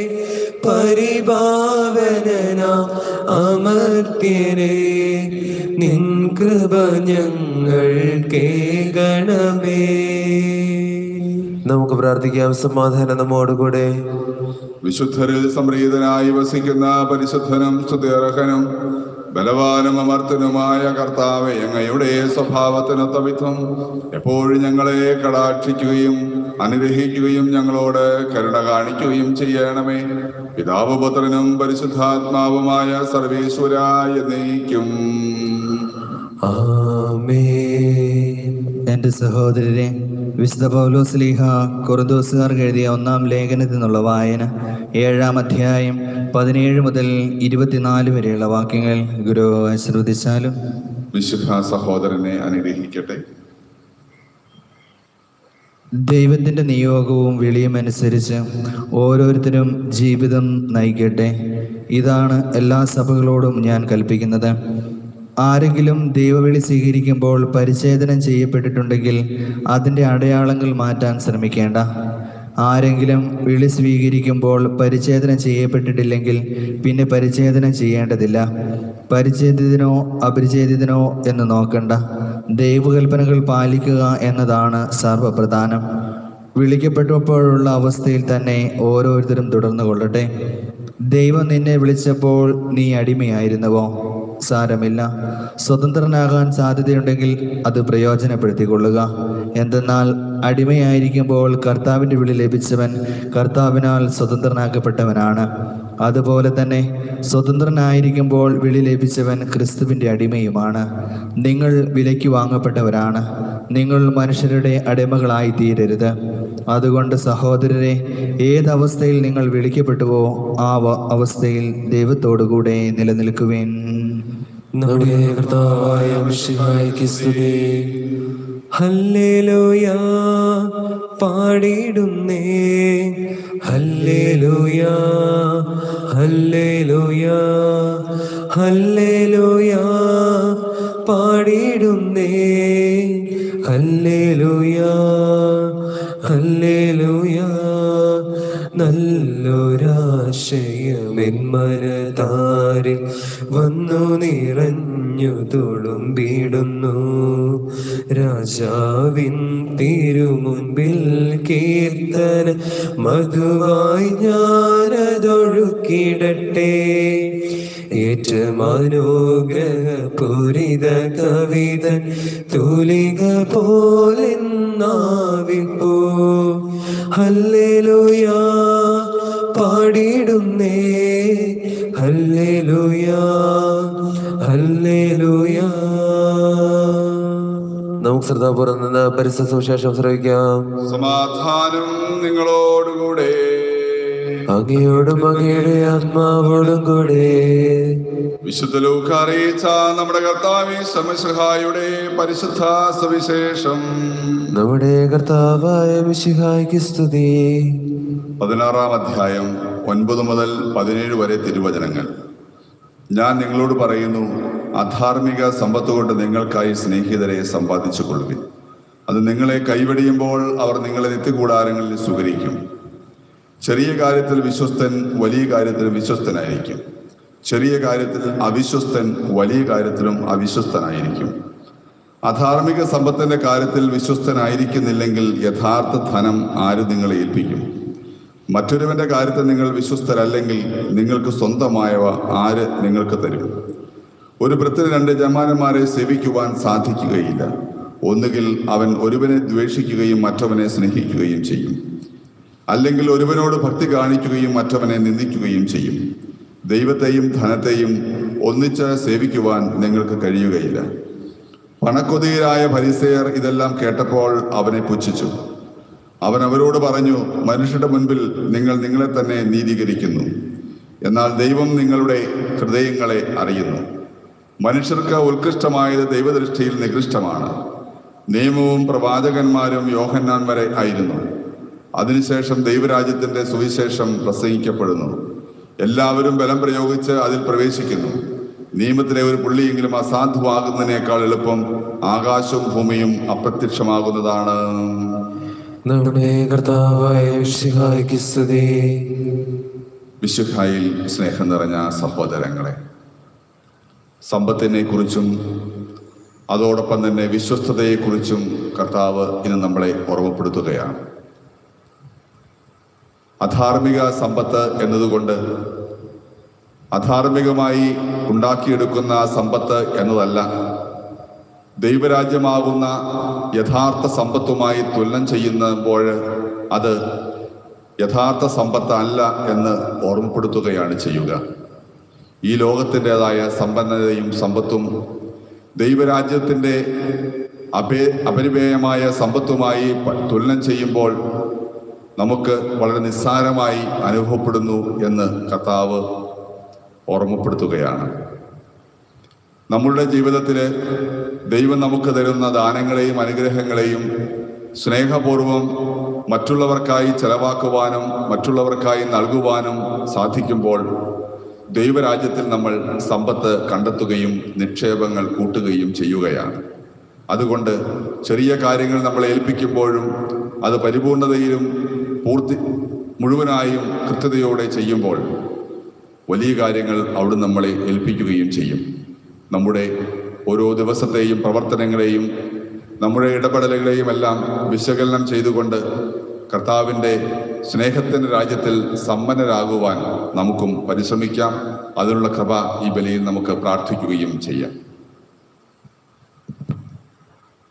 S4: പരിഭാവനാം അമർത്യനേ നിൻ കൃപ ഞങ്ങൾ കേകണമേ നമുക്ക് പ്രാർത്ഥിക്കാം സമാധാനം നമ്മോടുകൂടെ
S2: വിശുദ്ധരിൽ സംപ്രീതനായി വസിക്കുന്ന പരിശുദ്ധനും സ്തുതിയർഹനും ബലവാനും അമർത്തനുമായ കർത്താവെ അങ്ങയുടെ സ്വഭാവത്തിനൊത്ത വിധം എപ്പോഴും ഞങ്ങളെ കടാക്ഷിക്കുകയും അനുഗ്രഹിക്കുകയും ഞങ്ങളോട് കരുണ കാണിക്കുകയും ചെയ്യണമേ പിതാവ് പുത്രനും പരിശുദ്ധാത്മാവുമായ സർവേശ്വരായ നീക്കും
S4: ആമേൻ
S5: എൻ്റെ സഹോദരരെ വിശുദ്ധ പൗലോസ് ലീഹ കൊറുദോസുകാർക്ക് എഴുതിയ ഒന്നാം ലേഖനത്തിൽ നിന്നുള്ള വായന ഏഴാം അധ്യായം പതിനേഴ് മുതൽ ഇരുപത്തിനാല് വരെയുള്ള വാക്യങ്ങൾ ഗുരു ശ്രദ്ധിച്ചാലും
S2: വിശുദ്ധ സഹോദരനെ അനുഗ്രഹിക്കട്ടെ
S5: ദൈവത്തിൻ്റെ നിയോഗവും വിളിയും അനുസരിച്ച് ഓരോരുത്തരും ജീവിതം നയിക്കട്ടെ ഇതാണ് എല്ലാ സഭകളോടും ഞാൻ കൽപ്പിക്കുന്നത് ആരെങ്കിലും ദൈവവിളി സ്വീകരിക്കുമ്പോൾ പരിച്ഛേദനം ചെയ്യപ്പെട്ടിട്ടുണ്ടെങ്കിൽ അതിൻ്റെ അടയാളങ്ങൾ മാറ്റാൻ ശ്രമിക്കേണ്ട ആരെങ്കിലും വിളി സ്വീകരിക്കുമ്പോൾ പരിച്ഛേദനം ചെയ്യപ്പെട്ടിട്ടില്ലെങ്കിൽ പിന്നെ പരിച്ഛേദനം ചെയ്യേണ്ടതില്ല പരിച്ഛേദിതനോ അപരിച്ഛേദിതനോ എന്ന് നോക്കണ്ട ദൈവകൽപ്പനകൾ പാലിക്കുക എന്നതാണ് സർവപ്രധാനം വിളിക്കപ്പെട്ടപ്പോഴുള്ള അവസ്ഥയിൽ തന്നെ ഓരോരുത്തരും തുടർന്നു കൊള്ളട്ടെ ദൈവം നിന്നെ വിളിച്ചപ്പോൾ നീ അടിമയായിരുന്നുവോ സാരമില്ല സ്വതന്ത്രനാകാൻ സാധ്യതയുണ്ടെങ്കിൽ അത് പ്രയോജനപ്പെടുത്തിക്കൊള്ളുക എന്തെന്നാൽ അടിമയായിരിക്കുമ്പോൾ കർത്താവിൻ്റെ വിളി ലഭിച്ചവൻ കർത്താവിനാൽ സ്വതന്ത്രനാക്കപ്പെട്ടവനാണ് അതുപോലെ തന്നെ സ്വതന്ത്രനായിരിക്കുമ്പോൾ വിളി ലഭിച്ചവൻ ക്രിസ്തുവിൻ്റെ അടിമയുമാണ് നിങ്ങൾ വിലയ്ക്ക് വാങ്ങപ്പെട്ടവരാണ് നിങ്ങൾ മനുഷ്യരുടെ അടിമകളായി തീരരുത് അതുകൊണ്ട് സഹോദരരെ ഏതവസ്ഥയിൽ നിങ്ങൾ വിളിക്കപ്പെട്ടുവോ ആ വ- അവസ്ഥയിൽ ദൈവത്തോടുകൂടെ നിലനിൽക്കുവേൻ
S1: നമ്മുടെ കർത്താവായ മിശിഹായ്ക്ക് സ്തുതി
S4: ഹല്ലേലൂയ പാടിയിടുന്നേ ഹല്ലേലൂയ ഹല്ലേലൂയ ഹല്ലേലൂയ പാടിയിടുന്നേ ഹല്ലേലൂയ ഹല്ലേലൂയ നല്ലൊരാശയമെന്മനതാരിൽ വന്നു നിറഞ്ഞു തുളുമ്പിടുന്നു രാജാവിൻ തിരുമുൻപിൽ കീർത്തന മധുവായി ഞാനതൊഴുക്കിടട്ടെ ഏറ്റ മനോഗ്രഹ പൂരിത കവിത തുലിക പോലെ നാവിപ്പോ ഹല്ലേലൂയാ പാടിയിടുന്നേ ഹല്ലേലൂയാ ഹല്ലേലൂയാ
S1: നമുക്ക് ശ്രദ്ധാപൂർവ്വം നിന്ന് പരിസ്ഥിതി സുവിശേഷം ശ്രവിക്കാം
S2: സമാധാനം നിങ്ങളോടുകൂടെ
S1: അങ്ങയോടും അങ്ങയുടെ ആത്മാവോടും കൂടെ
S2: വിശുദ്ധ ലൂക്ക അറിയിച്ച നമ്മുടെ കർത്താവി സമസഹായുടെ പരിശുദ്ധ സുവിശേഷം
S1: നമ്മുടെ കർത്താവായ മിശിഹായ്ക്ക് സ്തുതി
S2: പതിനാറാം അധ്യായം ഒൻപത് മുതൽ പതിനേഴ് വരെ തിരുവചനങ്ങൾ ഞാൻ നിങ്ങളോട് പറയുന്നു അധാർമിക സമ്പത്ത് കൊണ്ട് നിങ്ങൾക്കായി സ്നേഹിതരെ സമ്പാദിച്ചു കൊള്ളുവിൻ അത് നിങ്ങളെ കൈവെടിയുമ്പോൾ അവർ നിങ്ങളെ നിത്യകൂടാരങ്ങളിൽ സ്വീകരിക്കും ചെറിയ കാര്യത്തിൽ വിശ്വസ്തൻ വലിയ കാര്യത്തിൽ വിശ്വസ്തനായിരിക്കും ചെറിയ കാര്യത്തിൽ അവിശ്വസ്തൻ വലിയ കാര്യത്തിലും അവിശ്വസ്തനായിരിക്കും അധാർമിക സമ്പത്തിന്റെ കാര്യത്തിൽ വിശ്വസ്തനായിരിക്കുന്നില്ലെങ്കിൽ യഥാർത്ഥ ധനം ആര് നിങ്ങളെ ഏൽപ്പിക്കും മറ്റൊരുവന്റെ കാര്യത്തിൽ നിങ്ങൾ വിശ്വസ്തരല്ലെങ്കിൽ നിങ്ങൾക്ക് സ്വന്തമായവ ആര് നിങ്ങൾക്ക് തരും ഒരു വൃത്തിന് രണ്ട് ജമാനന്മാരെ സേവിക്കുവാൻ സാധിക്കുകയില്ല ഒന്നുകിൽ അവൻ ഒരുവനെ ദ്വേഷിക്കുകയും മറ്റവനെ സ്നേഹിക്കുകയും ചെയ്യും അല്ലെങ്കിൽ ഒരുവനോട് ഭക്തി കാണിക്കുകയും മറ്റവനെ നിന്ദിക്കുകയും ചെയ്യും ദൈവത്തെയും ധനത്തെയും ഒന്നിച്ച് സേവിക്കുവാൻ നിങ്ങൾക്ക് കഴിയുകയില്ല പണക്കൊതിയരായ പരിസയർ ഇതെല്ലാം കേട്ടപ്പോൾ അവനെ പുച്ഛിച്ചു അവൻ അവരോട് പറഞ്ഞു മനുഷ്യരുടെ മുൻപിൽ നിങ്ങൾ നിങ്ങളെ തന്നെ നീതീകരിക്കുന്നു എന്നാൽ ദൈവം നിങ്ങളുടെ ഹൃദയങ്ങളെ അറിയുന്നു മനുഷ്യർക്ക് ഉത്കൃഷ്ടമായത് ദൈവദൃഷ്ടിയിൽ നികൃഷ്ടമാണ് നിയമവും പ്രവാചകന്മാരും യോഹന്നാൻ വരെ ആയിരുന്നു അതിനുശേഷം ദൈവരാജ്യത്തിന്റെ സുവിശേഷം പ്രസംഗിക്കപ്പെടുന്നു എല്ലാവരും ബലം പ്രയോഗിച്ച് അതിൽ പ്രവേശിക്കുന്നു നിയമത്തിലെ ഒരു പുള്ളിയെങ്കിലും അസാധുവാകുന്നതിനേക്കാൾ എളുപ്പം ആകാശവും ഭൂമിയും അപ്രത്യക്ഷമാകുന്നതാണ്
S1: നമ്മുടെ കർത്താവായ മിശിഹായ്ക്ക് സ്തുതി
S2: വിശുഹായിൽ സ്നേഹം നിറഞ്ഞ സഹോദരങ്ങളെ സമ്പത്തിനെ കുറിച്ചും അതോടൊപ്പം തന്നെ വിശ്വസ്തതയെക്കുറിച്ചും കർത്താവ് ഇന്ന് നമ്മളെ ഓർമ്മപ്പെടുത്തുകയാണ് അധാർമിക സമ്പത്ത് എന്നതുകൊണ്ട് അധാർമികമായി ഉണ്ടാക്കിയെടുക്കുന്ന സമ്പത്ത് എന്നതല്ല ദൈവരാജ്യമാകുന്ന യഥാർത്ഥ സമ്പത്തുമായി തുലനം ചെയ്യുമ്പോൾ അത് യഥാർത്ഥ സമ്പത്ത് അല്ല എന്ന് ഓർമ്മപ്പെടുത്തുകയാണ് ചെയ്യുക ഈ ലോകത്തിൻ്റെതായ സമ്പന്നതയും സമ്പത്തും ദൈവരാജ്യത്തിൻ്റെ അപേ അപരിമേയമായ സമ്പത്തുമായി പ- തുലനം ചെയ്യുമ്പോൾ നമുക്ക് വളരെ നിസ്സാരമായി അനുഭവപ്പെടുന്നു എന്ന് കർത്താവ് ഓർമ്മപ്പെടുത്തുകയാണ് നമ്മളുടെ ജീവിതത്തിൽ ദൈവം നമുക്ക് തരുന്ന ദാനങ്ങളെയും അനുഗ്രഹങ്ങളെയും സ്നേഹപൂർവം മറ്റുള്ളവർക്കായി ചെലവാക്കുവാനും മറ്റുള്ളവർക്കായി നൽകുവാനും സാധിക്കുമ്പോൾ ദൈവരാജ്യത്തിൽ നമ്മൾ സമ്പത്ത് കണ്ടെത്തുകയും നിക്ഷേപങ്ങൾ കൂട്ടുകയും ചെയ്യുകയാണ് അതുകൊണ്ട് ചെറിയ കാര്യങ്ങൾ നമ്മളെ ഏൽപ്പിക്കുമ്പോഴും അത് പരിപൂർണതയിലും പൂർത്തി മുഴുവനായും കൃത്യതയോടെ ചെയ്യുമ്പോൾ വലിയ കാര്യങ്ങൾ അവിടെ നമ്മളെ ഏൽപ്പിക്കുകയും ചെയ്യും നമ്മുടെ ഓരോ ദിവസത്തെയും പ്രവർത്തനങ്ങളെയും നമ്മുടെ ഇടപെടലുകളെയും എല്ലാം വിശകലനം ചെയ്തുകൊണ്ട് കർത്താവിൻ്റെ സ്നേഹത്തിൻ്റെ രാജ്യത്തിൽ സമ്പന്നരാകുവാൻ നമുക്കും പരിശ്രമിക്കാം അതിനുള്ള കൃപ ഈ ബലിയിൽ നമുക്ക് പ്രാർത്ഥിക്കുകയും ചെയ്യാം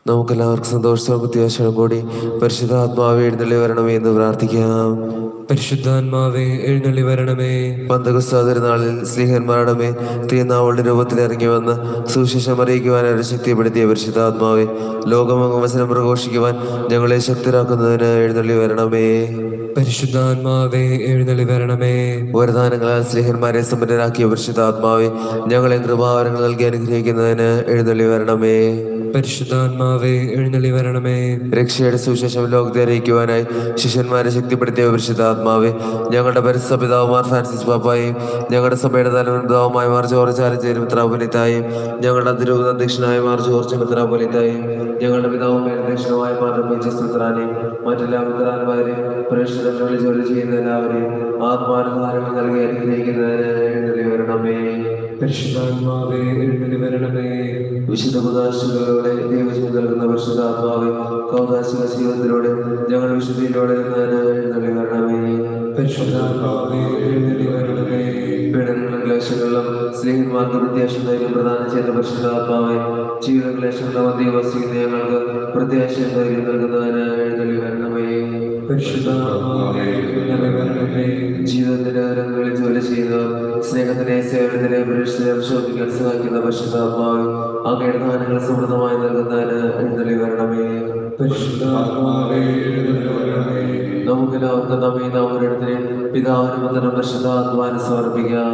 S1: നമുക്കെല്ലാവർക്കും സന്തോഷവും പ്രത്യാശയും കൂടി പരിശുദ്ധാത്മാവ് എഴുന്നള്ളി വരണമേ എന്ന് പ്രാർത്ഥിക്കാം
S4: പരിശുദ്ധാത്മാവേ എഴുന്നള്ളി വരണമേ
S1: പന്തകുസ്താതിരുനാളിൽ സ്നേഹന്മാരുടെ മേൽ തീർന്നാവളുടെ രൂപത്തിൽ ഇറങ്ങി വന്ന് സുവിശേഷം അറിയിക്കുവാൻ അവരെ ശക്തിപ്പെടുത്തിയ പരിശുദ്ധാത്മാവെ ലോകമംഗം വസനം പ്രഘോഷിക്കുവാൻ ഞങ്ങളെ ശക്തരാക്കുന്നതിന് എഴുന്നള്ളി വരണമേ
S4: പരിശുദ്ധാത്മാവേ എഴുന്നള്ളി വരണമേ
S1: വരദാനങ്ങളാൽ സ്നേഹന്മാരെ സമ്പന്നരാക്കിയ പരിശുദ്ധാത്മാവെ ഞങ്ങളെ കൃപാവരങ്ങൾ നൽകി അനുഗ്രഹിക്കുന്നതിന് എഴുന്നള്ളി വരണമേ
S4: പരിശുദ്ധാത്മാവേ എഴുന്നള്ളി വരണമേ
S1: രക്ഷയുടെ സുവിശേഷം ലോകത്തെ അറിയിക്കുവാനായി ശിഷ്യന്മാരെ ശക്തിപ്പെടുത്തിയ പരിശുദ്ധാത്മാവെ ഞങ്ങളുടെ പരിസ്ഥ പിതാവുമാർ ഫ്രാൻസിസ് പാപ്പായും ഞങ്ങളുടെ സഭയുടെ തലവൻ പിതാവുമായ മാർ ജോർജ് ആലഞ്ചേരി മെത്രാപൊലിത്തായും ഞങ്ങളുടെ അതിരൂപത അധ്യക്ഷനായ മാർ ജോർജ് മെത്രാപൊലിത്തായും ഞങ്ങളുടെ പിതാവുമായ അധ്യക്ഷനുമായ മാർ റമീജസ് മെത്രാനെയും മറ്റെല്ലാ മെത്രാന്മാരെയും പ്രേക്ഷകങ്ങളിൽ ജോലി ചെയ്യുന്ന എല്ലാവരെയും ആത്മാനുധാരങ്ങൾ നൽകി അനുഗ്രഹിക്കുന്നതിന് എഴുന്നള്ളി വരണമേ
S4: പരിശുദ്ധാത്മാവേ എഴുന്നള്ളി വരണമേ
S1: വിശുദ്ധ കുദാശികളിലൂടെ ദൈവജീവൻ നൽകുന്ന പരിശുദ്ധാത്മാവെ കൗതാശിക ജീവിതത്തിലൂടെ ഞങ്ങൾ വിശുദ്ധിയിലൂടെ നിന്നതിന് എഴുന്നള്ളി വരണമേ
S4: പരിശുദ്ധാത്മാവേ എഴുന്നള്ളി വരണമേ
S1: പീഡനങ്ങളും ക്ലേശങ്ങളിലും സ്നേഹിന്മാർക്ക് പ്രത്യാശം ധൈര്യം പ്രദാനം ചെയ്ത പരിശുദ്ധാത്മാവെ ജീവിത ക്ലേശങ്ങളുടെ മധ്യ വസിക്കുന്ന ഞങ്ങൾക്ക് പ്രത്യാശയും ധൈര്യം നൽകുന്നതിന് എഴുന്നള്ളി വരണമേ
S4: പരിശുദ്ധാത്മാവേ എഴുന്നള്ളി വരണമേ
S1: ജീവിതത്തിന്റെ രംഗങ്ങളിൽ ജോലി ചെയ്യുന്ന സ്നേഹത്തിനെ സേവനത്തിനെ പരീക്ഷയെ ശോഭിക്കാൻ സഹായിക്കുന്ന പരിശുദ്ധാത്മാവ് അങ്ങയുടെ ദാനങ്ങൾ സമൃദ്ധമായി നൽകുന്നതിന് എഴുന്നള്ളി വരണമേ
S4: പരിശുദ്ധാത്മാവേ എഴുന്നള്ളി വരണമേ
S1: നമുക്കെല്ലാവർക്കും നമ്മെ നാമൊരിടത്തിനെ പിതാവിനും പുത്രനും പരിശുദ്ധാത്മാവിനെ സമർപ്പിക്കാം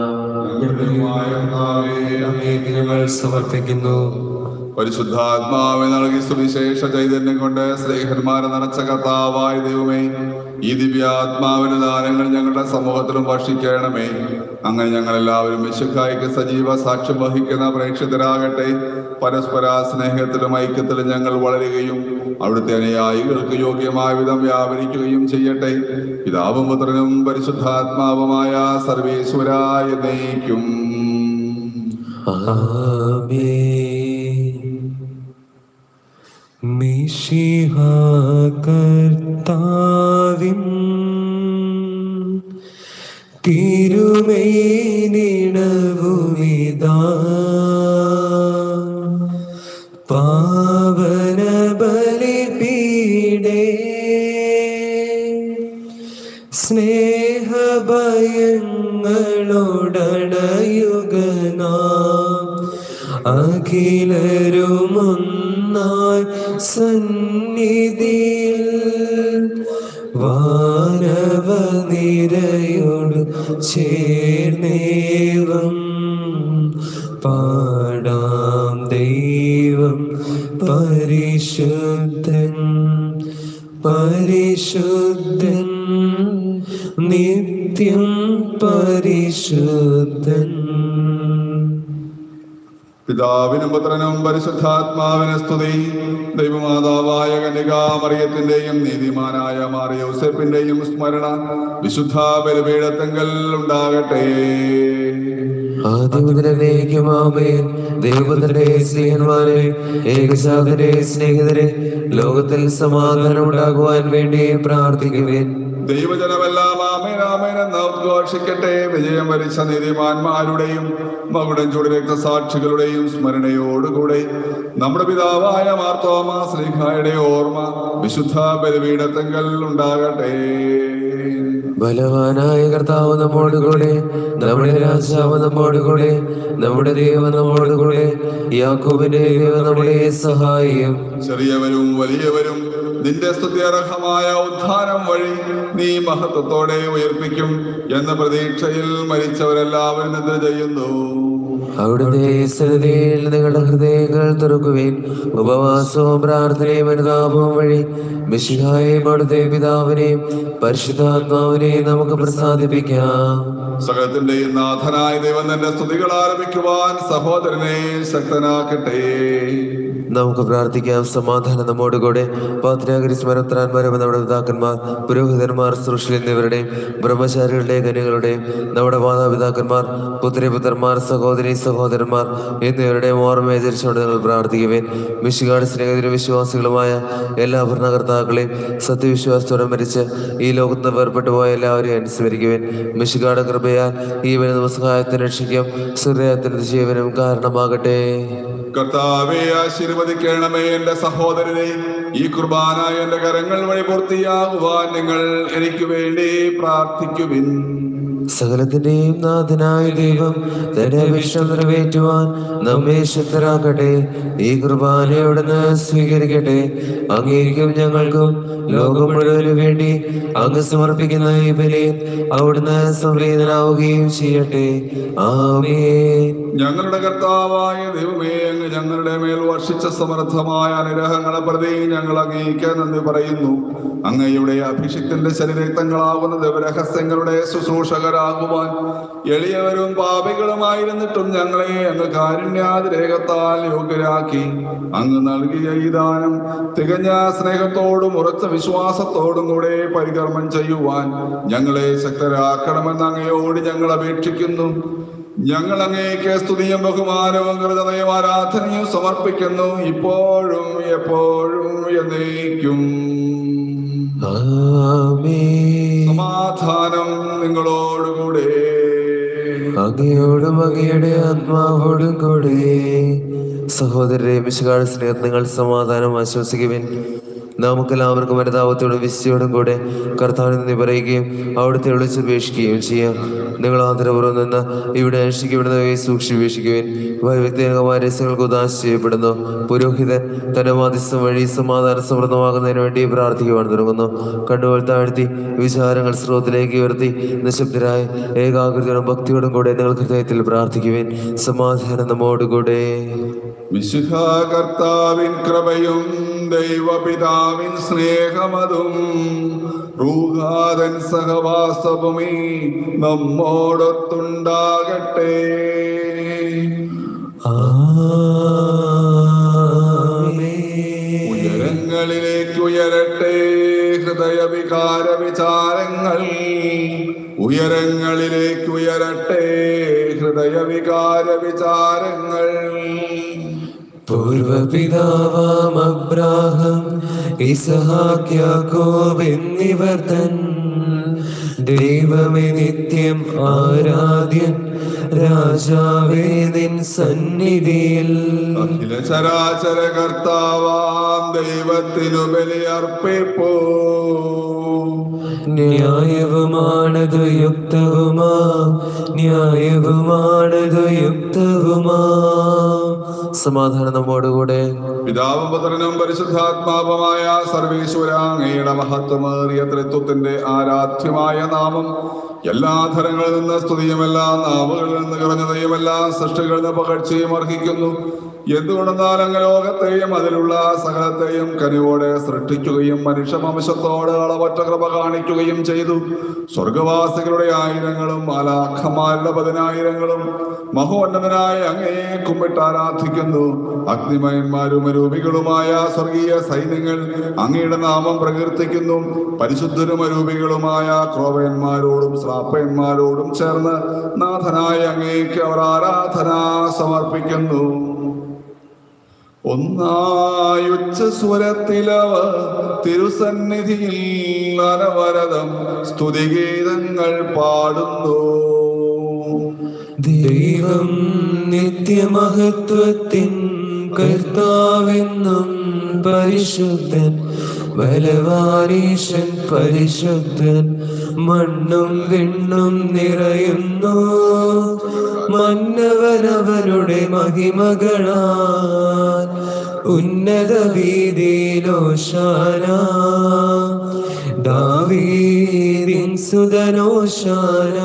S4: അങ്ങേക്ക് ഞങ്ങൾ സമർപ്പിക്കുന്നു
S2: പരിശുദ്ധാത്മാവെ നൽകി സുവിശേഷ ചൈതന്യം കൊണ്ട് സ്നേഹന്മാരെ നിറച്ച കർത്താവായ ദൈവമേ ഈ ദിവ്യാത്മാവിന്റെ ദാനങ്ങൾ ഞങ്ങളുടെ സമൂഹത്തിലും ഭക്ഷിക്കണമേ അങ്ങനെ ഞങ്ങൾ എല്ലാവരും വിശുഖായിക്ക് സജീവ സാക്ഷ്യം വഹിക്കുന്ന പ്രേക്ഷിതരാകട്ടെ പരസ്പര സ്നേഹത്തിലും ഐക്യത്തിലും ഞങ്ങൾ വളരുകയും അവിടുത്തെ അനുയായികൾക്ക് യോഗ്യമായ വിധം വ്യാപരിക്കുകയും ചെയ്യട്ടെ പിതാവും പുത്രനും പരിശുദ്ധാത്മാവുമായ സർവേശ്വരായ നയിക്കും
S4: മിശിഹ കർത്താവിൻ തിരുമേനിടവുമിതാ പാവന ബലിപീഡേ സ്നേഹഭയങ്ങളോടണയുഗനാ അഖിലരുമൊന്നായി സന്നിധിയിൽ വാനവ നിരയോട് ചേർന്നേവം പാടാം ദൈവം പരിശുദ്ധൻ പരിശുദ്ധൻ നിത്യം പരിശുദ്ധൻ
S2: പിതാവിനും പുത്രനും പരിശുദ്ധാത്മാവിന് സ്തുതി ദൈവമാതാവായ കന്യകാമറിയത്തിന്റെയും നീതിമാനായ മാറിയോസെപ്പിന്റെയും സ്മരണ വിശുദ്ധ ബലിപീഠത്തെങ്കൽ ഉണ്ടാകട്ടെ
S1: ആദ്യമുതലേക്കുമാമേ ദൈവത്തിന്റെ സ്നേഹന്മാരെ ഏകശാഖരെ സ്നേഹിതരെ ലോകത്തിൽ സമാധാനം ഉണ്ടാകുവാൻ വേണ്ടി പ്രാർത്ഥിക്കുവേൻ
S2: ദൈവജനമെല്ലാം ആമേനാമേൻ എന്ന് ഉദ്ഘോഷിക്കട്ടെ വിജയം വരിച്ച നീതിമാന്മാരുടെയും മകുടം ചൂട് രക്തസാക്ഷികളുടെയും സ്മരണയോടുകൂടെ നമ്മുടെ പിതാവായ മാർത്തോമ ശ്രീഹായുടെ ഓർമ്മ വിശുദ്ധ ബലിപീഠത്തെങ്കൽ ഉണ്ടാകട്ടെ
S1: ബലവാനായ കർത്താവ് നമ്മോടുകൂടെ നമ്മുടെ രാജാവ് നമ്മോടുകൂടെ നമ്മുടെ ദൈവം നമ്മോടുകൂടെ യാക്കോബിന്റെ ദൈവം നമ്മുടെ സഹായിയും
S2: ചെറിയവരും വലിയവരും നിന്റെ സ്തുത്യർഹമായ ഉദ്ധാനം വഴി നീ മഹത്വത്തോടെ ഉയർപ്പിക്കും എന്ന പ്രതീക്ഷയിൽ മരിച്ചവരെല്ലാവരും നിദ്ര ചെയ്യുന്നു
S1: അവിടുത്തെ സന്നിധിയിൽ നിങ്ങളുടെ ഹൃദയങ്ങൾ തുറക്കുവേൻ ഉപവാസവും പ്രാർത്ഥനയും അനുതാപവും വഴി മിശിഹായെയും അവിടുത്തെ പിതാവിനെയും പരിശുദ്ധാത്മാവിനെയും നമുക്ക് പ്രസാദിപ്പിക്കാം
S2: സകലത്തിന്റെയും നാഥനായ ദൈവം തന്റെ സ്തുതികൾ ആരംഭിക്കുവാൻ സഹോദരനെ ശക്തനാക്കട്ടെ
S1: നമുക്ക് പ്രാർത്ഥിക്കാം സമാധാനം നമ്മോടുകൂടെ പാത്രാഗരി സ്മരത്രാന്മാരും നമ്മുടെ പിതാക്കന്മാർ പുരോഹിതന്മാർ സുഷി എന്നിവരുടെയും ബ്രഹ്മചാരികളുടെയും കന്യകളുടെയും നമ്മുടെ മാതാപിതാക്കന്മാർ പുത്രിപുത്രന്മാർ സഹോദരി സഹോദരന്മാർ എന്നിവരുടെയും ഓർമ്മ ആചരിച്ചുകൊണ്ട് നിങ്ങൾ പ്രാർത്ഥിക്കുവേൻ മിശികാട് സ്നേഹിതരും വിശ്വാസികളുമായ എല്ലാ ഭരണകർത്താക്കളും മാതാക്കളെയും സത്യവിശ്വാസത്തോടെ മരിച്ച് ഈ ലോകത്ത് വേർപെട്ടു പോയ എല്ലാവരെയും അനുസ്മരിക്കുവാൻ മിശികാട് കൃപയാൽ ഈ വരുന്ന സഹായത്തിന് രക്ഷിക്കും സൂര്യത്തിന് ജീവനും കാരണമാകട്ടെ
S2: കർത്താവെ ആശീർവദിക്കണമേ എന്റെ സഹോദരനെ ഈ കുർബാന എന്റെ കരങ്ങൾ വഴി പൂർത്തിയാകുവാൻ നിങ്ങൾ എനിക്ക് വേണ്ടി പ്രാർത്ഥിക്കുവിൻ
S1: സകലത്തിന്റെയും നാഥനായ ദൈവം തന്റെ അഭിഷ്ടം നിറവേറ്റുവാൻ നമ്മെ ശക്തരാക്കട്ടെ ഈ കുർബാന അവിടുന്ന് സ്വീകരിക്കട്ടെ അങ്ങേക്കും ഞങ്ങൾക്കും ലോകം മുഴുവനു വേണ്ടി അങ്ങ് സമർപ്പിക്കുന്ന ഈ ബലിയിൽ അവിടുന്ന് സംപ്രീതനാവുകയും ചെയ്യട്ടെ ആമേൻ
S2: ഞങ്ങളുടെ കർത്താവായ ദൈവമേ അങ്ങ് ഞങ്ങളുടെ മേൽ വർഷിച്ച സമർത്ഥമായ അനുഗ്രഹങ്ങളെ പ്രതി ഞങ്ങൾ അങ്ങേക്ക് നന്ദി പറയുന്നു അങ്ങയുടെ അഭിഷിക്തന്റെ ശരീരക്തങ്ങളാകുന്ന ദൈവരഹസ്യങ്ങളുടെ ശുശ്രൂഷകരാകുവാൻ എളിയവരും പാപികളുമായിരുന്നിട്ടും ഞങ്ങളെ അങ്ങ് കാരുണ്യാതിരേകത്താൽ യോഗ്യരാക്കി അങ്ങ് നൽകിയ ഈ ദാനം തികഞ്ഞ സ്നേഹത്തോടും ഉറച്ച വിശ്വാസത്തോടും കൂടെ പരികർമ്മം ചെയ്യുവാൻ ഞങ്ങളെ ശക്തരാക്കണമെന്ന് അങ്ങയോട് ഞങ്ങൾ അപേക്ഷിക്കുന്നു ഞങ്ങൾ അങ്ങേക്ക് സ്തുതിയും ബഹുമാനവും കൃതയും ആരാധനയും സമർപ്പിക്കുന്നു ഇപ്പോഴും എപ്പോഴും എന്നേക്കും
S1: ആമേൻ
S2: സമാധാനം നിങ്ങളോടുകൂടെ
S1: അങ്ങയോടും അങ്ങയുടെ ആത്മാവോടും കൂടെ സഹോദരരെ വിശുകാട് സ്നേഹം നിങ്ങൾ സമാധാനം ആശ്വസിക്കുവിൻ നമുക്കെല്ലാവർക്കും അനുതാപത്തോടും വിശ്വയോടും കൂടെ കർത്താവിന് നന്ദി പറയുകയും അവിടുത്തെ വിളിച്ചപേക്ഷിക്കുകയും ചെയ്യാം നിങ്ങൾ ആദരപൂർവ്വം നിന്ന് ഇവിടെ അനുഷ്ഠിക്കപ്പെടുന്നവയെ സൂക്ഷിപ്പേക്ഷിക്കുവിൻ വൈവിധ്യമായ രഹസ്യങ്ങൾക്ക് ഉദാശ ചെയ്യപ്പെടുന്നു പുരോഹിതൻ തന്റെ മാധ്യസ്ഥം വഴി സമാധാന സമൃദ്ധമാകുന്നതിന് വേണ്ടി പ്രാർത്ഥിക്കുവാൻ തുടങ്ങുന്നു കണ്ണുകൾ താഴ്ത്തി വിചാരങ്ങൾ സ്രോതത്തിലേക്ക് ഉയർത്തി നിശബ്ദരായ ഏകാഗ്രതയോടും ഭക്തിയോടും കൂടെ നിങ്ങൾ ഹൃദയത്തിൽ പ്രാർത്ഥിക്കുവിൻ സമാധാനം നമ്മോടുകൂടെ
S2: വിശുദ്ധ കർത്താവിൻ കൃപയും ദൈവപിതാവിൻ സ്നേഹമതും റൂഹാതൻ സഹവാസവുമേ നമ്മോടൊത്തുണ്ടാകട്ടെ
S1: ആമേൻ.
S2: ഉയരങ്ങളിലേക്ക് ഉയരട്ടെ ഹൃദയവികാര വിചാരങ്ങൾ ഉയരങ്ങളിലേക്ക് ഉയരട്ടെ ഹൃദയവികാര വിചാരങ്ങൾ
S1: പൂർവപിതാവാം അബ്രാഹം ഇസഹാക്ക് യാക്കോബ് എന്നിവർ തൻ ദൈവമേ നിത്യം ആരാധ്യൻ രാജാവേ നിൻ സന്നിധിയിൽ
S2: അഖില ചരാചര കർത്താവാം ദൈവത്തിനു ബലിയർപ്പിപ്പോ
S1: ന്യായവുമാണതു യുക്തവുമാ ന്യായവുമാണതു യുക്തവുമാ സമാധാനം നമ്മോടുകൂടെ
S2: പിതാവും പുത്രനും പരിശുദ്ധാത്മാവുമായ സർവേശ്വര അങ്ങയുടെ മഹത്വമേറിയ തൃത്വത്തിന്റെ ആരാധ്യമായ നാമം എല്ലാ ധരങ്ങളിൽ നിന്ന് സ്തുതിയും എല്ലാ നാവുകളിൽ നിന്ന് കുറഞ്ഞതയും എല്ലാ സൃഷ്ടികളിൽ നിന്ന് പകർച്ചയും അർഹിക്കുന്നു എന്തുകൊണ്ടെന്നാൽ അങ്ങ് ലോകത്തെയും അതിലുള്ള സകലത്തെയും കനിവോടെ സൃഷ്ടിക്കുകയും മനുഷ്യമംശത്തോട് അളവറ്റ കൃപ കാണിക്കുകയും ചെയ്തു സ്വർഗവാസികളുടെ ആയിരങ്ങളും മാലാഖമാരുടെ പതിനായിരങ്ങളും മഹോന്നതനായ അങ്ങയെ കുമ്പിട്ട് ആരാധിക്കുന്നു അഗ്നിമയന്മാരും അരൂപികളുമായ സ്വർഗീയ സൈന്യങ്ങൾ അങ്ങയുടെ നാമം പ്രകീർത്തിക്കുന്നു പരിശുദ്ധരും അരൂപികളുമായ ക്രോവയന്മാരോടും ശ്രാപ്പയന്മാരോടും ചേർന്ന് നാഥനായ അങ്ങേക്ക് അവർ ആരാധന സമർപ്പിക്കുന്നു ഒന്നായുച്ച സ്വരത്തിലവ തിരുസന്നിധിയിൽ അനവരതം സ്തുതിഗീതങ്ങൾ പാടുന്നു
S1: ദൈവം നിത്യമഹത്വത്തിൻ കർത്താവെന്നും പരിശുദ്ധൻ ബലവാനീശൻ പരിശുദ്ധൻ മണ്ണും വിണ്ണും നിറയുന്നു മന്നവരവരുടെ മഹിമകളാൽ ഉന്നത വീതിയിലോശാന ദാവീദിൻ സുതനോശാന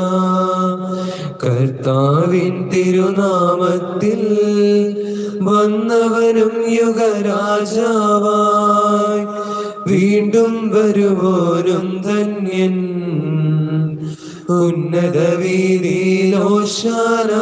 S1: കർത്താവിൻ തിരുനാമത്തിൽ വന്നവനും യുഗരാജാവായി വീണ്ടും വരുവോരും ധന്യൻ ഉന്നത വീതിയിലോശാന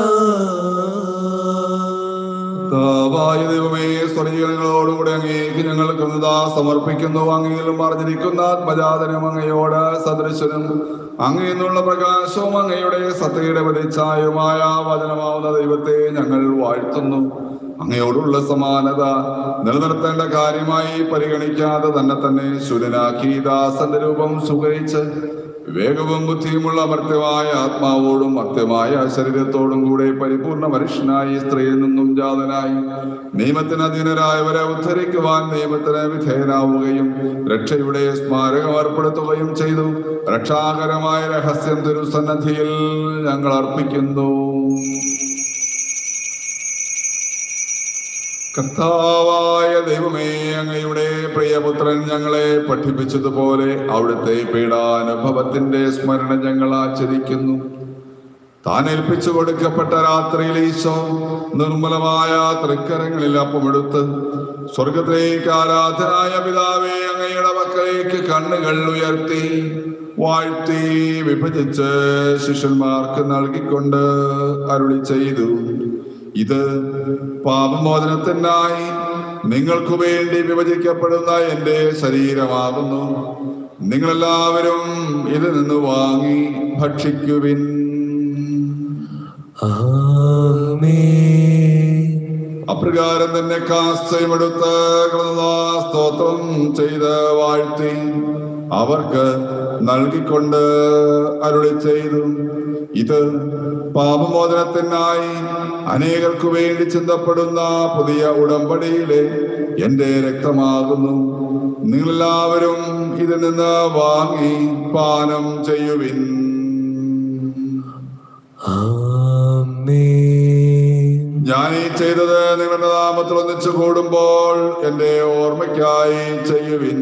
S2: കർത്താവായ ദൈവമേ സ്വർഗീയങ്ങളോടുകൂടെ അങ്ങേക്ക് ഞങ്ങൾ കൃതത സമർപ്പിക്കുന്നു അങ്ങയിലും മറിഞ്ഞിരിക്കുന്ന ആത്മജാതനും അങ്ങയോട് സദൃശനും അങ്ങയിൽ നിന്നുള്ള പ്രകാശവും അങ്ങയുടെ സത്യയുടെ പ്രതിച്ഛായവുമായ വചനമാവുന്ന ദൈവത്തെ ഞങ്ങൾ വാഴ്ത്തുന്നു അങ്ങയോടുള്ള സമാനത നിലനിർത്തേണ്ട കാര്യമായി പരിഗണിക്കാതെ തന്നെ തന്നെ ശൂരനാക്കി ദാസന്റെ രൂപം സ്വീകരിച്ച് വിവേകവും ബുദ്ധിയുമുള്ള മർത്യമായ ആത്മാവോടും മർത്യമായ ശരീരത്തോടും കൂടെ പരിപൂർണ മനുഷ്യനായി സ്ത്രീയിൽ നിന്നും ജാതനായി നിയമത്തിന് അധീനരായവരെ ഉദ്ധരിക്കുവാൻ നിയമത്തിന് വിധേയനാവുകയും രക്ഷയുടെ സ്മാരകം ഏർപ്പെടുത്തുകയും ചെയ്തു രക്ഷാകരമായ രഹസ്യം തിരുസന്നദ്ധിയിൽ ഞങ്ങൾ അർപ്പിക്കുന്നു കർത്താവായ ദൈവമേ അങ്ങയുടെ പ്രിയപുത്രൻ ഞങ്ങളെ പഠിപ്പിച്ചതുപോലെ അവിടുത്തെ പീഡാനുഭവത്തിന്റെ സ്മരണ ഞങ്ങൾ ആചരിക്കുന്നു താൻ ഏൽപ്പിച്ചു കൊടുക്കപ്പെട്ട രാത്രിയിൽ ഈശോ നിർമ്മലമായ തൃക്കരങ്ങളിൽ അപ്പമെടുത്ത് സ്വർഗത്തിലേക്ക് ആരാധനായ പിതാവേ അങ്ങയുടെ മക്കളേക്ക് കണ്ണുകൾ ഉയർത്തി വാഴ്ത്തി വിഭജിച്ച് ശിഷ്യന്മാർക്ക് നൽകിക്കൊണ്ട് അരുളി ചെയ്തു ഇത് പാപമോചനത്തിനായി നിങ്ങൾക്ക് വേണ്ടി വിഭജിക്കപ്പെടുന്ന എൻ്റെ ശരീരമാകുന്നു നിങ്ങളെല്ലാവരും ഇതിൽ നിന്ന് വാങ്ങി ഭക്ഷിക്കുവിൻ
S4: ആമേൻ
S2: അപ്രകാരം തന്നെ കാസ്തയമെടുത്ത് സ്തോത്രം ചെയ്ത് വാഴ്ത്തി അവർക്ക് നൽകിക്കൊണ്ട് അരുളി ചെയ്തു ഇത് പാപമോചനത്തിനായി അനേകർക്കു വേണ്ടി ചിന്തപ്പെടുന്ന പുതിയ ഉടമ്പടിയിലെ എന്റെ രക്തമാകുന്നു നിങ്ങളെല്ലാവരും ഇതിൽ നിന്ന് വാങ്ങി പാനം ചെയ്യുവിൻ
S4: ആമേൻ
S2: ഞാൻ ഈ ചെയ്തത് നിങ്ങളുടെ നാമത്തിൽ ഒന്നിച്ചു കൂടുമ്പോൾ എന്റെ ഓർമ്മയ്ക്കായി ചെയ്യുവിൻ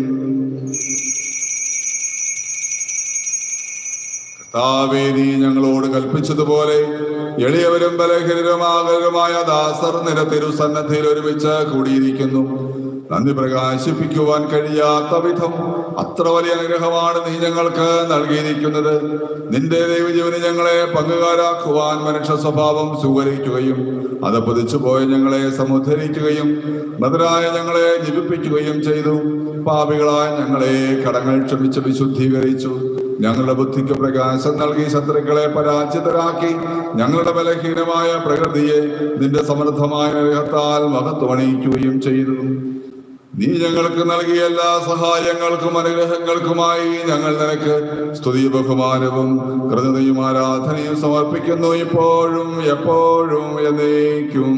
S2: കർത്താവേ നീ ഞങ്ങളോട് കൽപ്പിച്ചതുപോലെ എളിയവരും ബലഹീനരുമാകരുമായ ദാസർ നിര തിരുസന്നദ്ധിയിൽ ഒരുമിച്ച് കൂടിയിരിക്കുന്നു നന്ദി പ്രകാശിപ്പിക്കുവാൻ കഴിയാത്ത വിധം അത്ര വലിയ അനുഗ്രഹമാണ് നീ ഞങ്ങൾക്ക് നൽകിയിരിക്കുന്നത് നിന്റെ ദൈവജീവന് ഞങ്ങളെ പങ്കുകാരാക്കുവാൻ മനുഷ്യ സ്വഭാവം സ്വീകരിക്കുകയും അത് പതിച്ചുപോയ ഞങ്ങളെ സമുദ്ധരിക്കുകയും മധുരായ ഞങ്ങളെ ജീവിപ്പിക്കുകയും ചെയ്തു പാപികളായ ഞങ്ങളെ കടങ്ങൾ ക്ഷമിച്ച് വിശുദ്ധീകരിച്ചു ഞങ്ങളുടെ ബുദ്ധിക്ക് പ്രകാശം നൽകി ശത്രുക്കളെ പരാജിതരാക്കി ഞങ്ങളുടെ ബലഹീനമായ പ്രകൃതിയെ നിന്റെ സമൃദ്ധമായ അനുഗ്രഹത്താൽ മഹത്വണിയിക്കുകയും ചെയ്തു നീ ഞങ്ങൾക്ക് നൽകിയ എല്ലാ സഹായങ്ങൾക്കും അനുഗ്രഹങ്ങൾക്കുമായി ഞങ്ങൾ നിനക്ക് സ്തുതി ബഹുമാനവും കൃതയും ആരാധനയും സമർപ്പിക്കുന്നു ഇപ്പോഴും എപ്പോഴും എന്നേക്കും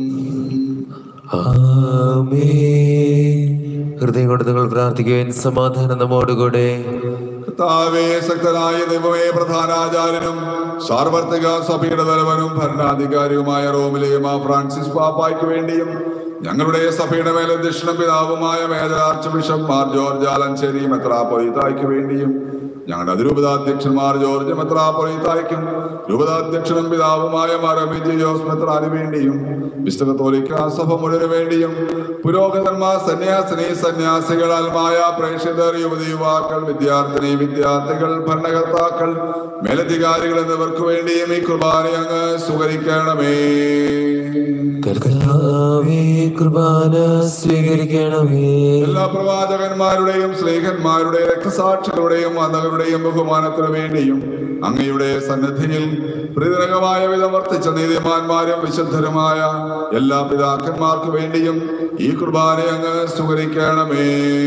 S1: ആമേൻ ഹൃദയം കൊണ്ട് നിങ്ങൾ പ്രാർത്ഥിക്കുവാൻ സമാധാനം നമ്മോടുകൂടെ
S2: കർത്താവേ ശക്തനായ ദൈവമേ പ്രധാനാചാര്യനും സാർവത്രിക സഭയുടെ തലവനും ഭരണാധികാരിയുമായ റോമിലെ മാ ഫ്രാൻസിസ് പാപ്പായ്ക്ക് വേണ്ടിയും ഞങ്ങളുടെ സഭയുടെ മേലധ്യക്ഷനും പിതാവുമായ major archbishop Mar George Alencherry മെത്രാപ്പൊലിത്തായ്ക്ക് വേണ്ടിയും ഞങ്ങളുടെ അതിരൂപതാധ്യക്ഷന്മാർ ജോർജ് മെത്രാപ്പൊലിത്തായ്ക്കും രൂപതാധ്യക്ഷനും പിതാവുമായ മാർ അമിജി ജോസ് മെത്രാന് വേണ്ടിയും വിശുദ്ധ കത്തോലിക്ക സഭ മുഴുവന് വേണ്ടിയും പുരോഹിതന്മാർ സന്യാസിനി സന്യാസികളാൽമായ പ്രേക്ഷിതർ യുവതി യുവാക്കൾ വിദ്യാർത്ഥിനി വിദ്യാർത്ഥികൾ ഭരണകർത്താക്കൾ മേലധികാരികൾ എന്നിവർക്ക് വേണ്ടിയും ഈ കുർബാന അങ്ങ് സ്വീകരിക്കണമേ
S1: കർത്താവേ കുർബാന സ്വീകരിക്കണമേ
S2: എല്ലാ പ്രവാചകന്മാരുടെയും സ്നേഹന്മാരുടെയും രക്തസാക്ഷികളുടെയും അന്നകളുടെയും ബഹുമാനത്തിനു വേണ്ടിയും അങ്ങയുടെ സന്നിധിയിൽ പ്രീതനകമായ വിധം വർത്തിച്ച നീതിമാന്മാരും വിശുദ്ധരുമായ എല്ലാ പിതാക്കന്മാർക്ക് വേണ്ടിയും ഈ കുർബാന അങ്ങ് സ്വീകരിക്കണമേ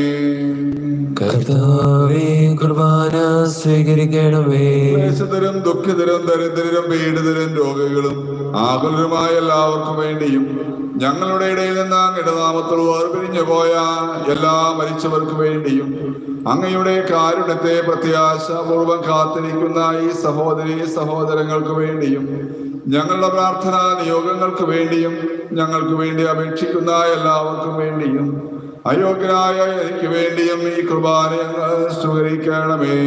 S1: കർത്താവേ കുർബാന സ്വീകരിക്കണമേ
S2: ക്ലേശിതരും ദുഃഖിതരും ദരിദ്രരും പീഡിതരും രോഗികളും ആകുലരുമായ എല്ലാവർക്കും വേണ്ടിയും ഞങ്ങളുടെ ഇടയിൽ നിന്ന് അങ്ങയുടെ നാമത്തിൽ വേർപിരിഞ്ഞു പോയ എല്ലാ മരിച്ചവർക്ക് വേണ്ടിയും അങ്ങയുടെ കാരുണ്യത്തെ പ്രത്യാശപൂർവം കാത്തിരിക്കുന്ന ഈ സഹോദരി സഹോദരങ്ങൾക്ക് വേണ്ടിയും ഞങ്ങളുടെ പ്രാർത്ഥനാ നിയോഗങ്ങൾക്ക് വേണ്ടിയും ഞങ്ങൾക്ക് വേണ്ടി അപേക്ഷിക്കുന്ന എല്ലാവർക്കും വേണ്ടിയും അയോഗ്യനായ എനിക്ക് വേണ്ടിയും ഈ കുർബാന അങ്ങ് സ്വീകരിക്കണമേ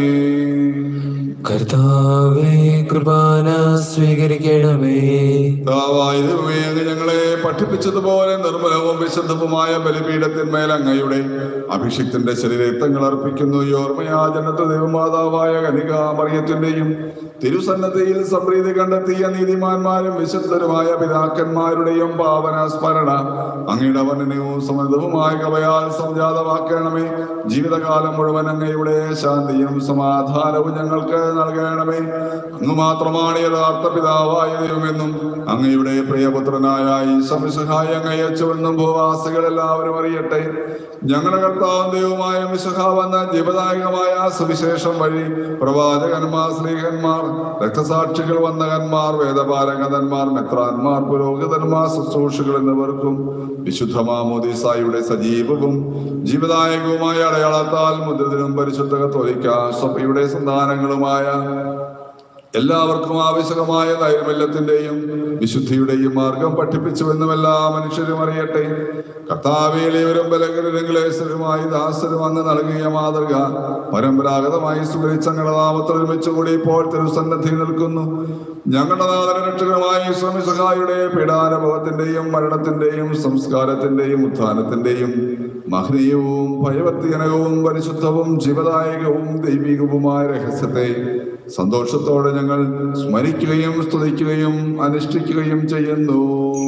S1: കർത്താവേ കുർബാന സ്വീകരിക്കണമേ
S2: കർത്താവായ ദൈവമേ, അങ്ങ് ഞങ്ങളെ പഠിപ്പിച്ചതുപോലെ നിർമ്മലവും വിശുദ്ധവുമായ ബലിപീഠത്തിന്മേൽ അങ്ങയുടെ അഭിഷിക്തന്റെ ശരീരത്തങ്ങൾ അർപ്പിക്കുന്നു ഈ ഓർമ്മയാചരണത്തെ ദൈവമാതാവായ കനികാമറിയത്തിന്റെയും തിരുസന്നതയിൽ സംപ്രീതി കണ്ടെത്തിയ നീതിമാന്മാരും വിശുദ്ധരുമായ പിതാക്കന്മാരുടെയും പാവന സ്മരണ അങ്ങയുടെ വർണ്ണനവും സമൃദ്ധവുമായ കവയാൽ സംജാതമാക്കണമേ ജീവിതകാലം മുഴുവൻ അങ്ങയുടെ ശാന്തിയും സമാധാനവും ഞങ്ങൾക്ക് നൽകണമേ അങ്ങ് മാത്രമാണ് യഥാർത്ഥ പിതാവായ ദൈവമെന്നും അങ്ങയുടെ പ്രിയപുത്രനായ ഈ സംസഹായി അങ്ങയച്ചുവെന്നും ഭൂവാസികൾ എല്ലാവരും അറിയട്ടെ ഞങ്ങളുടെ കർത്താവും ദൈവമായ മിശുഹ വന്ന ജീവദായകമായ സുവിശേഷം വഴി പ്രവാചകന്മാർ സ്ത്രീകന്മാർ രക്തസാക്ഷികൾ വന്ദകന്മാർ വേദപാരംഗതന്മാർ മെത്രാന്മാർ പുരോഹിതന്മാർ ശുശ്രൂഷകൾ എന്നിവർക്കും വിശുദ്ധ മാമോദീസായുടെ സജീവവും ജീവദായകവുമായ അടയാളത്താൽ മുദ്രിതനും പരിശുദ്ധ കത്തോലിക്ക സഭയുടെ സന്താനങ്ങളുമായ എല്ലാവർക്കും ആവശ്യകമായ നൈർമല്യത്തിന്റെയും വിശുദ്ധിയുടെയും മാർഗം പഠിപ്പിച്ചുവെന്നും എല്ലാ മനുഷ്യരും അറിയട്ടെ കർത്താവേലിയവരും ബലകരങ്ങളേശ്വരുമായി ദാസരും അങ്ങ് നൽകിയ മാതൃക പരമ്പരാഗതമായി സ്വീകരിച്ചങ്ങളുടെ നാമത്തിൽ ഒരുമിച്ച് കൂടി ഇപ്പോൾ തിരുസന്നദ്ധി നിൽക്കുന്നു ഞങ്ങളുടെ നാഥന രക്ഷകരമായ സ്വാമിസഹായുടെ പീഡാനുഭവത്തിന്റെയും മരണത്തിന്റെയും സംസ്കാരത്തിന്റെയും ഉത്ഥാനത്തിന്റെയും മഹനീയവും ഭയഭക്തിജനകവും പരിശുദ്ധവും ജീവദായകവും ദൈവികവുമായ രഹസ്യത്തെ സന്തോഷത്തോടെ ഞങ്ങൾ സ്മരിക്കുകയും സ്തുതിക്കുകയും അനുഷ്ഠിക്കുകയും ചെയ്യുന്നു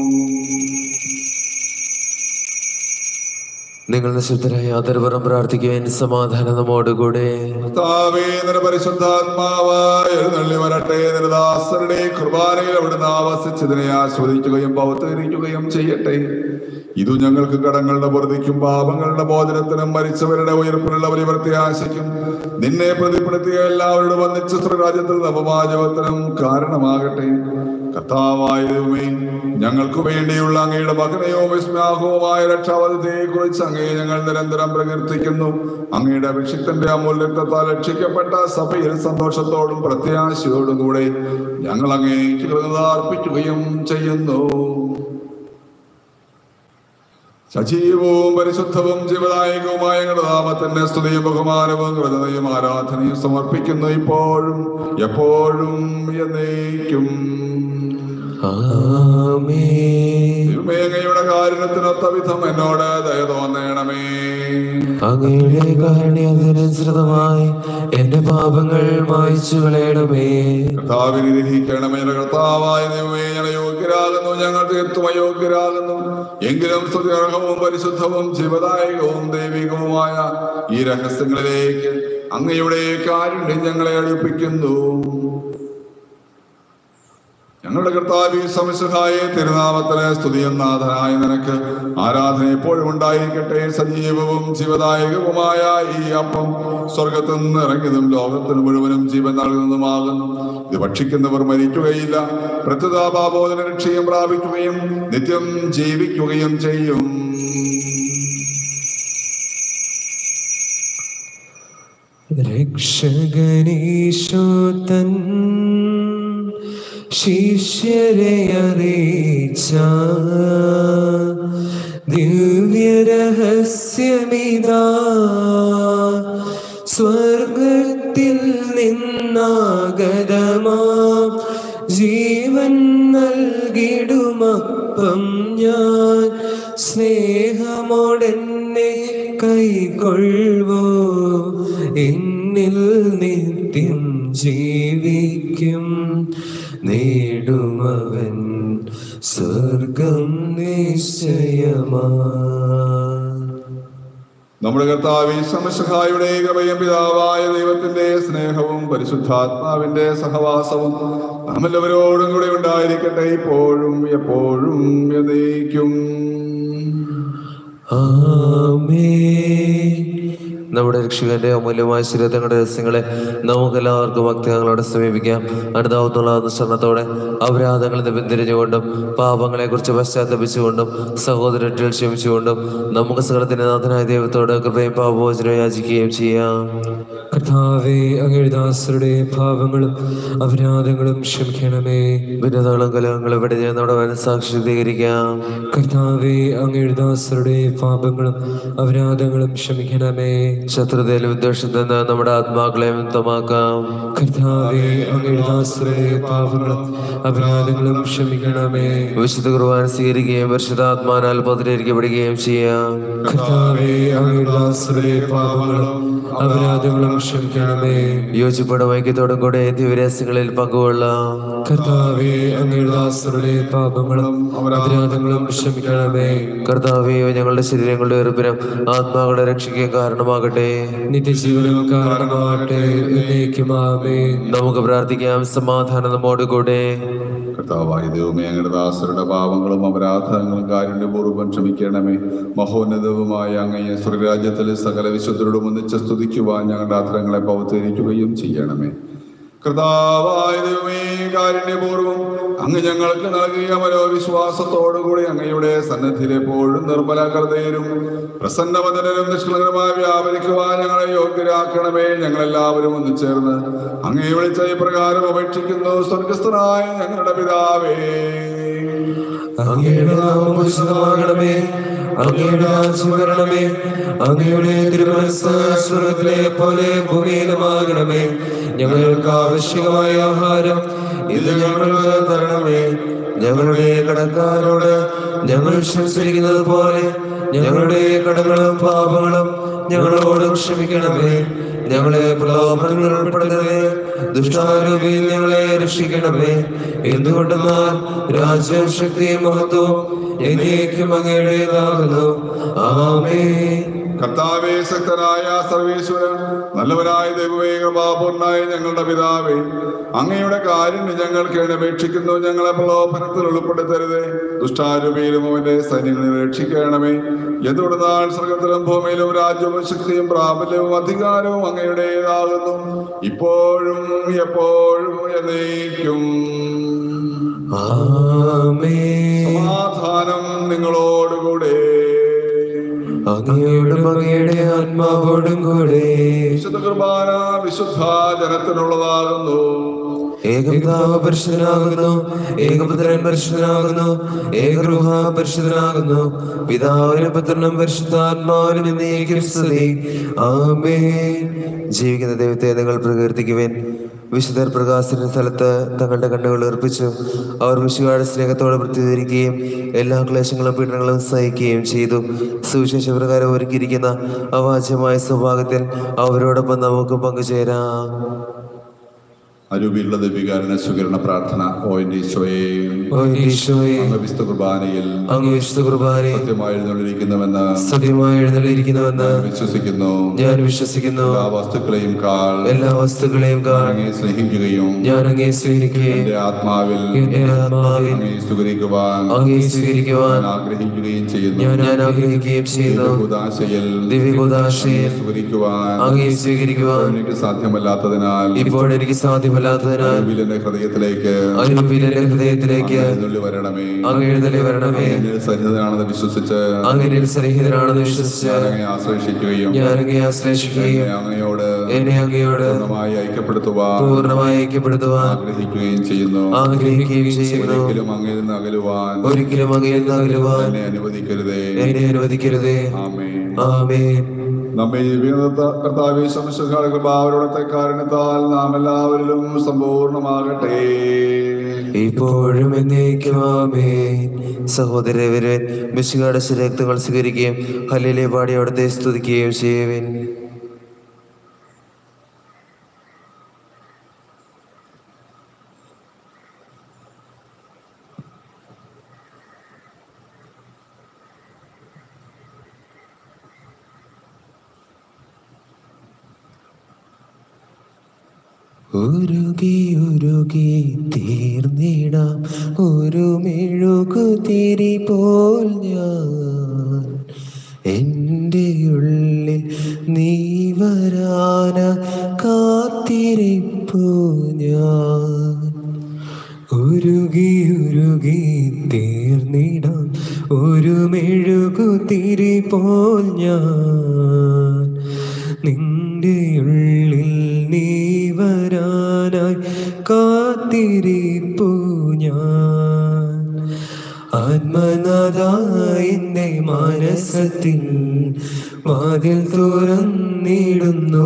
S1: നിങ്ങൾ നിശബ്ദരായ ആദരവറം പ്രാർത്ഥിക്കുവാൻ സമാധാനം നമ്മോടുകൂടെ
S2: കർത്താവേ നിന്റെ പരിശുദ്ധാത്മാവായ എഴുന്നള്ളി വരട്ടെ നിന്റെ ദാസരുടെ കുർബാനയിൽ അവിടുന്ന് ആവസിച്ചതിനെ ആസ്വദിക്കുകയും പൗത്രീകരിക്കുകയും ചെയ്യട്ടെ ഇതു ഞങ്ങൾക്ക് കടങ്ങളുടെ പൊറുതിക്കും പാപങ്ങളുടെ ബോധനത്തിനും മരിച്ചവരുടെ ഉയർപ്പിനുള്ള പരിവർത്തി ആശയ്ക്കും നിന്നെ പ്രതിപ്പെടുത്തിയ എല്ലാവരോടും ഒന്നിച്ച് സ്വർഗരാജ്യത്തിൽ നവമാജവത്തിനും കാരണമാകട്ടെ കർത്താവായ ദൈവമേ ഞങ്ങൾക്ക് വേണ്ടിയുള്ള അങ്ങയുടെ മകനെയോ വിസ്മാഹവുമായ രക്ഷാവധത്തെ കുറിച്ച് അങ്ങയെ ഞങ്ങൾ നിരന്തരം പ്രകീർത്തിക്കുന്നു അങ്ങയുടെ അഭിഷിക്തന്റെ അമൂല്യത്വത്താൽ രക്ഷിക്കപ്പെട്ട സഭയിൽ സന്തോഷത്തോടും പ്രത്യാശയോടും കൂടെ ഞങ്ങൾ അങ്ങേക്ക് കൃതജ്ഞത അർപ്പിക്കുകയും ചെയ്യുന്നു സജീവവും പരിശുദ്ധവും ജീവദായകവുമായ ഞങ്ങളുടെ നാമത്തിന്റെ സ്തുതിയും ബഹുമാനവും കൃതയും ആരാധനയും സമർപ്പിക്കുന്നു ഇപ്പോഴും എപ്പോഴും എന്നേക്കും
S1: ആമേൻ
S2: തിരുമേങ്ങയുടെ കാരുണ്യത്തിനൊത്ത വിധം എന്നോട് ദയ തോന്നണമേ
S1: അങ്ങയുടെ കാരുണ്യത്തിനനുസൃതമായി എന്റെ പാപങ്ങൾ മായ്ച്ചു കളയണമേ
S2: കർത്താവിനെ ഗ്രഹിക്കണമേ എന്റെ കർത്താവായ ദൈവമേ ഞങ്ങൾ യോഗ്യരാകുന്നു ഞങ്ങൾ തീർത്തും അയോഗ്യരാകുന്നു എങ്കിലും സ്തുതിയർഹവും പരിശുദ്ധവും ജീവദായകവും ദൈവികവുമായ ഈ രഹസ്യങ്ങളിലേക്ക് അങ്ങയുടെ കാരുണ്യം ഞങ്ങളെ അടുപ്പിക്കുന്നു ഞങ്ങളുടെ കർത്താവി സംസഹായ തിരുനാമത്തിന് സ്തുതിയും നാഥനായ നിനക്ക് ആരാധന എപ്പോഴും ഉണ്ടായിരിക്കട്ടെ സജീവവും ജീവദായകവുമായ ഈ അപ്പം സ്വർഗത്തിൽ നിന്ന് ഇറങ്ങിയതും ലോകത്തിന് മുഴുവനും ജീവൻ നൽകുന്നതുമാകുന്നു ഇത് ഭക്ഷിക്കുന്നവർ മരിക്കുകയില്ല പ്രത്യതാപാബോധന രക്ഷയും പ്രാപിക്കുകയും നിത്യം ജീവിക്കുകയും ചെയ്യും
S4: രക്ഷകനീശോത്തൻ ശിഷ്യരെ അറിയിച്ച ദിവ്യരഹസ്യമിതാ സ്വർഗത്തിൽ നിന്നാഗതമാ ജീവൻ നൽകിടുമപ്പം ഞാൻ സ്നേഹമോടെന്നെ കൈക്കൊള്ളുവോ എന്നിൽ നിത്യം ജീവിക്കും നേടുമവൻ സ്വർഗം നിശ്ചയമാ
S2: നമ്മുടെ കർത്താവി സമസഹായുടെ കവയം പിതാവായ ദൈവത്തിന്റെ സ്നേഹവും പരിശുദ്ധാത്മാവിന്റെ സഹവാസവും നാമെല്ലാവരോടും കൂടെ ഉണ്ടായിരിക്കട്ടെ ഇപ്പോഴും എപ്പോഴും എന്നേക്കും
S1: ആമേൻ നമ്മുടെ രക്ഷകന്റെ അമൂല്യമായ ശരീരങ്ങളുടെ രഹസ്യങ്ങളെ നമുക്കെല്ലാവർക്കും ഭക്തങ്ങളോടെ സമീപിക്കാം അനുതാവുന്നുള്ള അനുസരണത്തോടെ അപരാധങ്ങളിൽ നിന്ന് പിന്തിരിഞ്ഞുകൊണ്ടും പാപങ്ങളെ കുറിച്ച് പശ്ചാത്തപിച്ചുകൊണ്ടും സഹോദരത്തിൽ ക്ഷമിച്ചുകൊണ്ടും നമുക്ക് സകലത്തിന്റെ നാഥനായ ദൈവത്തോട് കൃപയും പാപമോചനം യാചിക്കുകയും ചെയ്യാം
S4: കർത്താവെ അങ്ങയുടെ ദാസരുടെ പാപങ്ങളും അപരാധങ്ങളും ക്ഷമിക്കണമേ
S1: ഭിന്നതകളും കലഹങ്ങളും ഇവിടെ ഞാൻ നമ്മുടെ മനസ്സാക്ഷി ശുദ്ധീകരിക്കാം
S4: കർത്താവെ അങ്ങയുടെ ദാസരുടെ പാപങ്ങളും അപരാധങ്ങളും ക്ഷമിക്കണമേ
S1: ശത്രുതയിലും വിദ്വേഷത്തിൽ നിന്ന് നമ്മുടെ ആത്മാക്കളെ മുക്തമാക്കാം
S4: കർത്താവെ അങ്ങയുടെ ദാസരുടെ പാപങ്ങളും അപരാധങ്ങളും ക്ഷമിക്കണമേ
S1: വിശുദ്ധ കുർബാന സ്വീകരിക്കുകയും പരിശുദ്ധാത്മാനാൽ പതിരിക്കപ്പെടുകയും ചെയ്യാം
S4: കർത്താവെ അങ്ങയുടെ ദാസരുടെ പാപങ്ങളും അപരാധങ്ങളും ക്ഷമിക്കണമേ ക്ഷമിക്കണമേ
S1: യോജിപ്പോടും ഐക്യത്തോടും കൂടെ ദിവരസ്യങ്ങളിൽ പങ്കുകൊള്ളാം
S4: കർത്താവെ അങ്ങയുടെ ദാസരുടെ പാപങ്ങളും അപരാധങ്ങളും ക്ഷമിക്കണമേ
S1: കർത്താവെയോ ഞങ്ങളുടെ ശരീരങ്ങളുടെ ഉറപ്പിനും ആത്മാക്കളുടെ രക്ഷയ്ക്കും കാരണമാകട്ടെ
S4: നിത്യജീവനം കാരണമാകട്ടെ എന്നേക്കും ആമേൻ
S1: നമുക്ക് പ്രാർത്ഥിക്കാം സമാധാനം നമ്മോട് കൂടെ
S2: കർത്താവായ ദൈവമേ അങ്ങയുടെ ദാസരുടെ പാവങ്ങളും അപരാധങ്ങളും കാരുണ്യപൂർവ്വം ക്ഷമിക്കണമേ മഹോന്നതവുമായ അങ്ങയെ സ്വർഗരാജ്യത്തിലെ സകല വിശുദ്ധരോടും ഒന്നിച്ച് സ്തുതിക്കുവാൻ ഞങ്ങളുടെ ആത്രങ്ങളെ പൗത്തരിക്കുകയും ചെയ്യണമേ കർത്താവായ ദൈവമേ കാരുണ്യപൂർവ്വം അങ്ങ് ഞങ്ങൾക്ക് നൽകിയ മനോവിശ്വാസത്തോടുകൂടി അങ്ങയുടെ സന്നദ്ധിയിൽ എപ്പോഴും നിർമ്മല ഹൃദയരും പ്രസന്നവദനരും നിഷ്കളങ്കരമായി വ്യാപരിക്കുവാൻ ഞങ്ങളെ യോഗ്യരാക്കണമേ ഞങ്ങളെല്ലാവരും ഒന്ന് ചേർന്ന് അങ്ങയെ വിളിച്ച ഈ പ്രകാരം അപേക്ഷിക്കുന്നു സ്വർഗസ്ഥനായ ഞങ്ങളുടെ പിതാവേ
S1: അങ്ങയുടെ നാമം ഉചിതമാകണമേ അങ്ങയുടെ രാജ്യം വരണമേ അങ്ങയുടെ തിരുമനസ് സ്വർഗത്തിലെ പോലെ ഭൂമിയിലുമാകണമേ ഞങ്ങൾക്ക് ആവശ്യമായ ആഹാരം ഇത് ഞങ്ങൾക്ക് തരണമേ ഞങ്ങളുടെ കടക്കാരോട് ഞങ്ങൾ ക്ഷമിച്ചിരിക്കുന്നത് പോലെ ഞങ്ങളുടെ കടങ്ങളും പാപങ്ങളും ഞങ്ങളോട് ക്ഷമിക്കണമേ ഞങ്ങളെ പ്രലോഭനങ്ങൾ ഉൾപ്പെടുത്തണമേ ദുഷ്ടാരൂപിയിൽ ഞങ്ങളെ രക്ഷിക്കണമേ എന്തുകൊണ്ടെന്നാൽ രാജ്യവും ശക്തിയും മഹത്വവും എന്നേക്കും അങ്ങയുടേതാകുന്നു ആമേ
S2: കർത്താവേ ശക്തനായ സർവേശ്വരൻ നല്ലവനായ ദൈവമേ കൃപാപൂർണായ ഞങ്ങളുടെ പിതാവേ അങ്ങയുടെ കാരുണ്യം ഞങ്ങൾക്ക് അപേക്ഷിക്കുന്നു ഞങ്ങളെ പ്രലോഭനത്തിൽ ഉൾപ്പെടുത്തരുതേ ദുഷ്ടാരൂപിയിലും അവന്റെ സൈന്യങ്ങളെ രക്ഷിക്കണമേ എന്തുകൊണ്ടാൽ സ്വർഗത്തിലും ഭൂമിയിലും രാജ്യവും ശക്തിയും പ്രാബല്യവും അധികാരവും അങ്ങയുടേതാകുന്നു ഇപ്പോഴും എപ്പോഴും എന്നേക്കും
S1: ആമേ
S2: സമാധാനം നിങ്ങളോടുകൂടെ
S1: അങ്ങയോടും അങ്ങയുടെ ആത്മാവോടും കൂടെ
S2: വിശുദ്ധ കുർബാന വിശുദ്ധ ജനത്തിനുള്ളതാകുന്നു
S1: ഏകപിതാവ് പരിശുദ്ധനാകുന്നു ഏകപുത്രൻ പരിശുദ്ധനാകുന്നു ഏകഗൃഹ പരിശുദ്ധനാകുന്നു പിതാവിനും പുത്രനും പരിശുദ്ധാത്മാവിനും എന്നേക്കും സ്തുതി ആമേ ജീവിക്കുന്ന ദൈവത്തെ നിങ്ങൾ പ്രകീർത്തിക്കുവേൻ വിശുദ്ധർ പ്രകാശന സ്ഥലത്ത് തങ്ങളുടെ കണ്ണുകൾ ഏർപ്പിച്ചു അവർ വിശുകാരുടെ സ്നേഹത്തോടെ പ്രതികരിക്കുകയും എല്ലാ ക്ലേശങ്ങളും പീഡനങ്ങളും സഹിക്കുകയും ചെയ്തു സുവിശേഷ പ്രകാരം ഒരുക്കിയിരിക്കുന്ന അവാച്യമായ സ്വഭാവത്തിൽ അവരോടൊപ്പം നമുക്ക് പങ്കുചേരാം
S2: അരൂപിയുള്ള ദീപികാരണ സ്വീകരണ പ്രാർത്ഥന ഓ എൻ്റെ ഈശോയെ
S1: ഓ ഈശോയെ
S2: അങ്ങ് വിശുദ്ധ കുർബാനയിൽ
S1: അങ്ങ് വിശുദ്ധ കുർബാനയിൽ
S2: സത്യമായി എഴുന്നള്ളിരിക്കുന്നുവെന്ന്
S1: സത്യമായി എഴുന്നള്ളിയിരിക്കുന്നുവെന്ന്
S2: വിശ്വസിക്കുന്നു
S1: ഞാൻ വിശ്വസിക്കുന്നു
S2: എല്ലാ വസ്തുക്കളെയും കാൾ
S1: എല്ലാ വസ്തുക്കളെയും കാണാൻ
S2: അങ്ങയെ സ്നേഹിക്കുകയും
S1: ഞാൻ അങ്ങേ സ്വീകരിക്കുകയും
S2: എന്റെ ആത്മാവിൽ
S1: എന്റെ ആത്മാവിൽ
S2: അങ്ങയെ സ്വീകരിക്കുവാൻ
S1: അങ്ങേ സ്വീകരിക്കുവാൻ
S2: ഞാൻ ആഗ്രഹിക്കുകയും ചെയ്യുന്നു
S1: ഞാൻ ആഗ്രഹിക്കുകയും ചെയ്യുന്നു
S2: ദിവ്യകുദാശയിൽ
S1: ദിവ്യകുദാശയിൽ
S2: സ്വീകരിക്കുവാൻ
S1: അങ്ങേ സ്വീകരിക്കുവാൻ
S2: എനിക്ക് സാധ്യമല്ലാത്തതിനാൽ
S1: ഇപ്പോൾ എനിക്ക് സാധ്യമല്ലാത്തതിനാൽ
S2: അരൂപിൽ എന്റെ ഹൃദയത്തിലേക്ക്
S1: അനുപിൽ എന്റെ ഹൃദയത്തിലേക്ക്
S2: എഴുന്നള്ളി വരണമേ
S1: അങ്ങ് എഴുന്നള്ളി വരണമേ
S2: എന്നിൽ സന്നിധനാണെന്ന് വിശ്വസിച്ച്
S1: അങ്ങനെ സന്നിഹിതനാണെന്ന് വിശ്വസിച്ച്
S2: ഞാൻ അങ്ങയെ ആശ്രയിക്കുകയും
S1: ഞാൻ അങ്ങേ ആശ്രയിക്കുകയും
S2: എന്നെ അങ്ങയോട്
S1: എന്നെ അങ്ങയോട്
S2: പൂർണ്ണമായി ഐക്യപ്പെടുത്തുവാൻ
S1: പൂർണ്ണമായി ഐക്യപ്പെടുത്തുവാൻ
S2: ആഗ്രഹിക്കുകയും ചെയ്യുന്നു
S1: ആഗ്രഹിക്കുകയും ചെയ്യുന്നു
S2: ഒരിക്കലും അങ്ങയിൽ നിന്ന് അകലുവാൻ
S1: ഒരിക്കലും അങ്ങയിൽ നിന്ന് അകലുവാൻ
S2: എന്നെ അനുവദിക്കരുതേ
S1: എന്നെ അനുവദിക്കരുതേ
S2: ആമേ
S1: ആമേൻ
S2: നമ്മെ ജീവിത കർത്താവേ സംശുദ്ധായ കൃപാവരുടെ കാരണത്താൽ നാം എല്ലാവരിലും സമ്പൂർണ്ണമാകട്ടെ
S1: ഇപ്പോഴും എന്നേക്കും ആമേൻ സഹോദരവരൻ മിശുകാരുടെ ശരീരങ്ങൾ സ്വീകരിക്കുകയും ഹല്ലേലൂയ പാടി അവിടുത്തെ സ്തുതിക്കുകയും ചെയ്യുവിൻ ഉരുകി ഉരുകി തീർന്നിടാം ഒരു മെഴുകുതിരി പോൽ ഞാൻ എൻ്റെ ഉള്ളിൽ നീ വരാന കാത്തിരിപ്പു ഞാൻ ഉരുകി ഉരുകി തീർന്നിടാം ഒരു മെഴുകുതിരി പോൽ ഞാൻ നിന്റെ ഉള്ളിൽ നീ വരാനായി കാത്തിരിപ്പു ഞാൻ ആത്മനാഥായിന്റെ മാനസത്തിൽ വാതിൽ തുറന്നിടുന്നു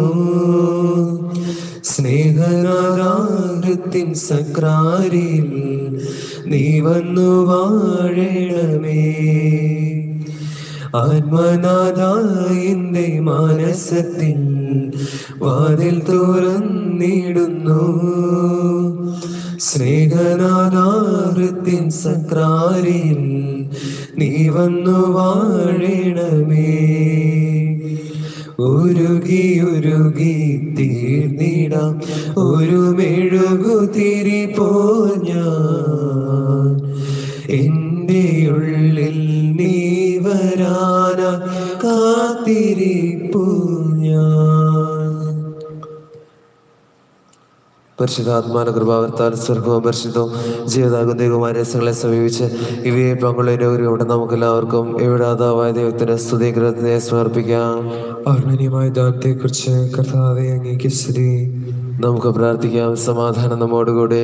S1: സ്നേഹനാരാഹൃത്തിൻ സക്രാരിൽ നീ വന്നു വാഴണമേ
S4: ആത്മനാഥ എന്റെ മാനസത്തിൻ വാതിൽ തുറന്നിടുന്നു സ്നേഹനാഥാകൃത്തിൻ സക്രാരിൽ നീ വന്നു വാഴണമേ ഉരുകി ഉരുകി തീർന്നിടാം ഒരു മെഴുകുതിരി പോഞ്ഞാൻ എൻ്റെ ഉള്ളിൽ നീ വരാന കാത്തിരിപ്പു ഞാൻ
S1: പരിശുദ്ധാത്മാന കൃപാവർത്താൽ സ്വർഗവും പരിശുദ്ധവും ജീവിതാകും ദൈവമാരസങ്ങളെ സമീപിച്ച് ഇവയെ പങ്കുള്ളവരോട് നമുക്കെല്ലാവർക്കും എവിടാതാവായ ദൈവത്തിന് സ്തുതി ഗ്രഹത്തിനെ സമർപ്പിക്കാം
S4: അർണനീയമായ ദാനത്തെക്കുറിച്ച് കർത്താവെ അങ്ങേക്ക് സ്തുതി
S1: നമുക്ക് പ്രാർത്ഥിക്കാം സമാധാനം നമ്മോടുകൂടെ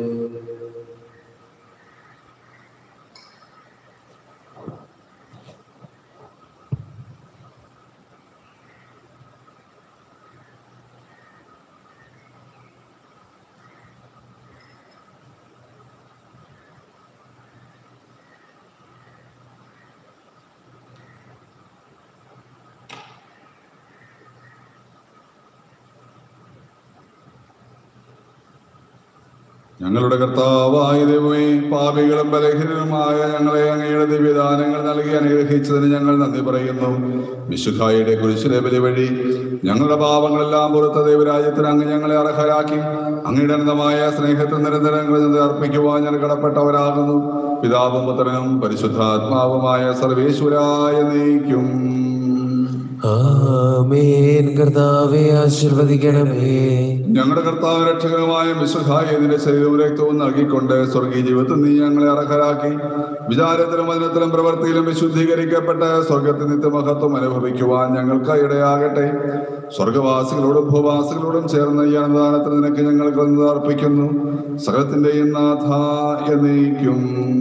S2: ഞങ്ങളുടെ കർത്താവായ ദൈവമേ പാപികളും ബലഹീനരുമായ ഞങ്ങളെ അങ്ങയുടെ ദിവ്യദാനങ്ങൾ നൽകി അനുഗ്രഹിച്ചതിന് ഞങ്ങൾ നന്ദി പറയുന്നു വിശുഖായുടെ കുരിശിലെ ബലി വഴി ഞങ്ങളുടെ പാപങ്ങളെല്ലാം പുറത്ത ദൈവരാജ്യത്തിന് അങ്ങ് ഞങ്ങളെ അർഹരാക്കി അങ്ങയുടെ അനന്തമായ സ്നേഹത്തിൽ നിരന്തരം കൃതജ്ഞത അർപ്പിക്കുവാൻ ഞാൻ കടപ്പെട്ടവരാകുന്നു പിതാവും പുത്രനും പരിശുദ്ധാത്മാവുമായ സർവേശ്വരായ നീക്കും
S1: ആമേൻ കർത്താവെ ആശീർവദിക്കണമേ
S2: ഞങ്ങളുടെ കർത്താവ് രക്ഷകനുമായ മിശ്രഹായതിന്റെ ശരീരവും രക്തവും നൽകിക്കൊണ്ട് സ്വർഗീയ ജീവിതത്തിൽ നീ ഞങ്ങളെ അർഹരാക്കി വിചാരത്തിലും വചനത്തിലും പ്രവൃത്തിയിലും വിശുദ്ധീകരിക്കപ്പെട്ട് സ്വർഗത്തിൽ നിത്യമഹത്വം അനുഭവിക്കുവാൻ ഞങ്ങൾക്ക് ഇടയാകട്ടെ സ്വർഗവാസികളോടും ഭൂവാസികളോടും ചേർന്ന ഈ അന്നദാനത്തിൽ നിനക്ക് ഞങ്ങൾ കൃതജ്ഞത അർപ്പിക്കുന്നു സകലത്തിന്റെയും നാഥ എന്നേക്കും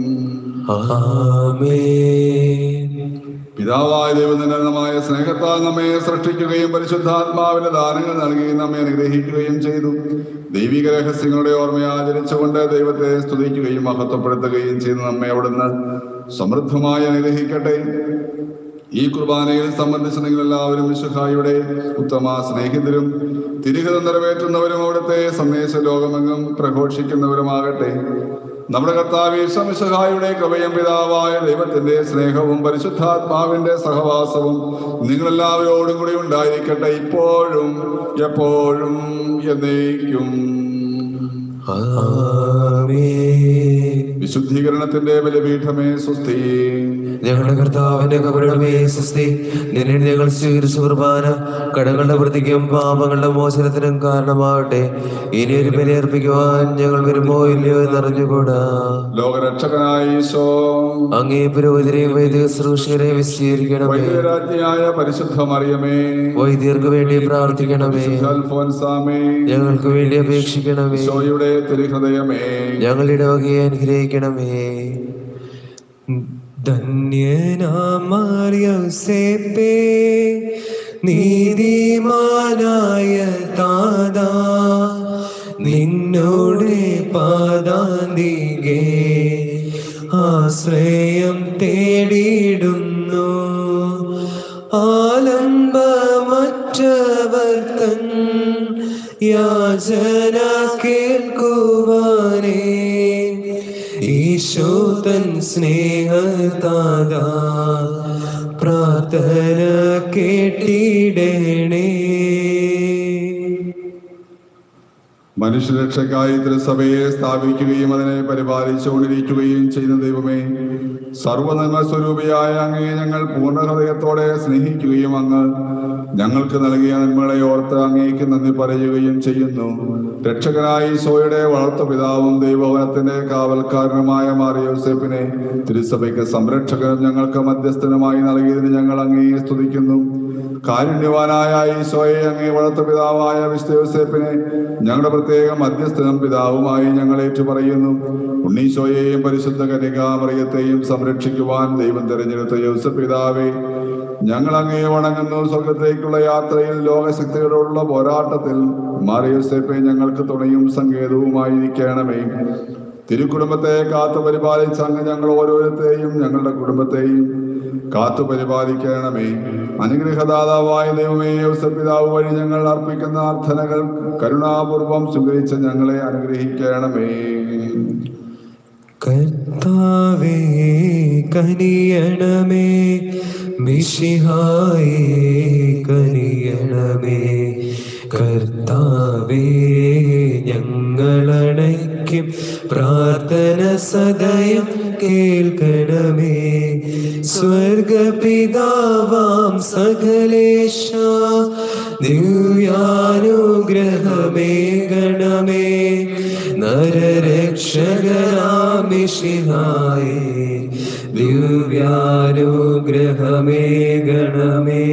S1: ആമേൻ
S2: പിതാവായ ദൈവനിരന്തരമായ സ്നേഹത്താൽ നമ്മെ സൃഷ്ടിക്കുകയും പരിശുദ്ധാത്മാവിന്റെ ദാനങ്ങൾ നൽകുകയും നമ്മെ അനുഗ്രഹിക്കുകയും ചെയ്തു ദൈവിക രഹസ്യങ്ങളുടെ ഓർമ്മ ആചരിച്ചുകൊണ്ട് ദൈവത്തെ സ്തുതിക്കുകയും മഹത്വപ്പെടുത്തുകയും ചെയ്ത് നമ്മെ അവിടുന്ന് സമൃദ്ധമായി അനുഗ്രഹിക്കട്ടെ ഈ കുർബാനയിൽ സംബന്ധിച്ച് നിങ്ങൾ എല്ലാവരും വിശുഖായുടെ ഉത്തമ സ്നേഹിതരും തിരികെ നിറവേറ്റുന്നവരും അവിടുത്തെ സന്ദേശ ലോകമെങ്ങും പ്രഘോഷിക്കുന്നവരുമാകട്ടെ നമ്മുടെ കർത്താവ് ഈശ്വമിശഹായുടെ കൃപയും പിതാവായ ദൈവത്തിന്റെ സ്നേഹവും പരിശുദ്ധാത്മാവിന്റെ സഹവാസവും നിങ്ങളെല്ലാവരോടും കൂടി ഉണ്ടായിരിക്കട്ടെ ഇപ്പോഴും എപ്പോഴും എന്നേക്കും
S1: ആമേൻ
S2: വിശുദ്ധീകരണത്തിന്റെ ബലിപീഠമേ സുസ്ഥി
S1: ഞങ്ങളുടെ കർത്താവിന്റെ കബറിടമേ സുസ്തി നിന്നെ ഞങ്ങൾ സ്വീകരിച്ച കുർബാന കടങ്ങളുടെ വൃത്തിക്കും പാപങ്ങളുടെ മോചനത്തിനും കാരണമാവട്ടെ ഇനി ഒരു ബലിയർപ്പിക്കുവാൻ ഞങ്ങൾ വരുമോ ഇല്ലയോ എന്നറിഞ്ഞുകൂടാ
S2: ലോകരക്ഷകനായ ഈശോ
S1: അങ്ങേ പുരോഹിതരെയും വൈദിക ശുശ്രൂഷകരെയും വിശദീകരിക്കണമേ
S2: വൈദ്യരാജ്ഞിയായ പരിശുദ്ധ മറിയമേ
S1: വൈദ്യർക്ക് വേണ്ടി പ്രാർത്ഥിക്കണമേ
S2: അൽഫോൻസാമേ
S1: ഞങ്ങൾക്ക് വേണ്ടി അപേക്ഷിക്കണമേ
S2: ഈശോയുടെ തിരുഹൃദയമേ
S1: ഞങ്ങളുടെ വകയെ അനുഗ്രഹിക്കണമേ
S4: ധന്യനാമറിയൗസേപ്പേ നീതിമാനായ താതാ നിന്നോട് പാദാന്തികെ ആശ്രയം തേടിയിടുന്നു ആലംബമറ്റവർ തൻ യാചന കേൾക്കുവാനേ ഈശോ തൻ സ്നേഹതാതാ പ്രാർത്ഥന കേട്ടിടണേ
S2: മനുഷ്യരക്ഷക്കായി തിരുസഭയെ സ്ഥാപിക്കുകയും അതിനെ പരിപാലിച്ചുകൊണ്ടിരിക്കുകയും ചെയ്യുന്ന ദൈവമേ സർവനന്മ സ്വരൂപിയായ അങ്ങയെ ഞങ്ങൾ പൂർണ്ണ ഹൃദയത്തോടെ സ്നേഹിക്കുകയും അങ്ങ് ഞങ്ങൾക്ക് നൽകിയ നന്മകളെ ഓർത്ത് അങ്ങേക്ക് നന്ദി പറയുകയും ചെയ്യുന്നു രക്ഷകനായ ഈശോയുടെ വളർത്തു പിതാവും ദൈവഭവനത്തിന്റെ കാവൽക്കാരനുമായ മാറിയോസെഫിനെ തിരുസഭയ്ക്ക് സംരക്ഷകനും ഞങ്ങൾക്ക് മധ്യസ്ഥനുമായി നൽകിയതിന് ഞങ്ങൾ അങ്ങയെ സ്തുതിക്കുന്നു കാരുണ്യവാനായ ഈശോയെ അങ്ങേ വളർത്തു പിതാവായ വിശുദ്ധ യോസേപ്പിനെ ഞങ്ങളുടെ പ്രത്യേക മധ്യസ്ഥനും പിതാവുമായി ഞങ്ങൾ ഏറ്റുപറയുന്നു ഉണ്ണീശോയെയും പരിശുദ്ധ കനികാമറിയത്തെയും സംരക്ഷിക്കുവാൻ ദൈവം തിരഞ്ഞെടുത്ത യോസഫ് പിതാവേ ഞങ്ങൾ അങ്ങയെ വണങ്ങുന്നു സ്വർഗത്തിലേക്കുള്ള യാത്രയിൽ ലോകശക്തികളോടുള്ള പോരാട്ടത്തിൽ മാറിയോസേപ്പെ ഞങ്ങൾക്ക് തുണയും സങ്കേതവുമായിരിക്കണമേ തിരുക്കുടുംബത്തെ കാത്തു പരിപാലിച്ച അങ്ങ് ഞങ്ങൾ ഓരോരുത്തരെയും ഞങ്ങളുടെ കുടുംബത്തെയും കാത്തു പരിപാലിക്കണമേ അനുഗ്രഹദാതാവായ ദൈവമേ ഔസപിതാവ് വഴി ഞങ്ങൾ അർപ്പിക്കുന്ന അർത്ഥനകൾ കരുണാപൂർവം സ്വീകരിച്ച് ഞങ്ങളെ അനുഗ്രഹിക്കണമേ
S4: കർത്താവേ കനിയണമേ മിശിഹായേ കനിയണമേ കർത്താവേ ഞങ്ങളണയ്ക്കും പ്രാർത്ഥന സദയം കേൾക്കണമേ സ്വർഗപിതാവാം സകലേശ ദിവ്യാനുഗ്രഹമേ ഗണമേ നരരക്ഷകരാമിഷിഹായേ ദിവ്യാനുഗ്രഹമേ ഗണമേ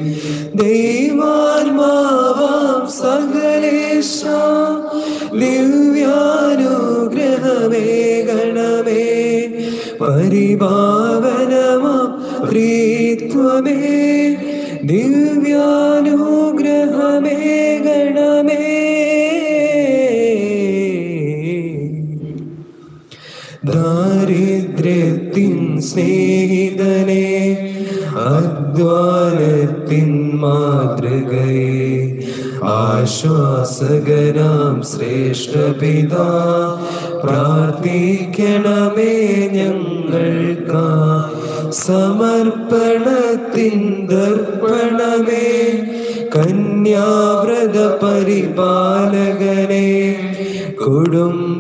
S4: ദൈവാത്മാവാം സകലേശ ദിവ്യാനുഗ്രഹമേ ഗണമേ പരിഭാവനമാം പ്രീത്വമേ ദിവ്യാനുഗ്രഹമേ ഗണമേ ദാരിദ്ര്യത്തിൻ സ്നേഹിതനെ അധ്വാനത്തിൻ മാതൃകയെ ആശ്വാസകരാം ശ്രേഷ്ഠ പിതാ പ്രാർത്ഥിക്കണമേ ഞങ്ങൾക്കാ സമർപ്പണത്തിൻ ദർപ്പണമേ കന്യാവ്രത പരിപാലകനെ കുടുംബ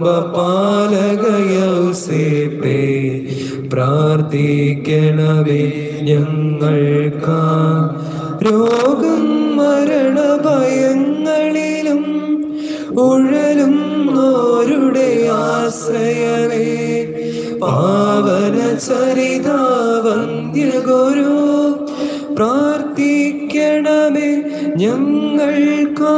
S4: പാലകയൗസേപ്പേ പ്രാർത്ഥിക്കണമേ ഞങ്ങൾക്കാ രോഗം മരണ ഭയങ്ങളിലും ഉഴലും ഓരുടെ ആശ്രയമേ പാവന ചരിതാവന്ത്യ ഗുരു പ്രാർത്ഥിക്കണമേ ഞങ്ങൾക്കാ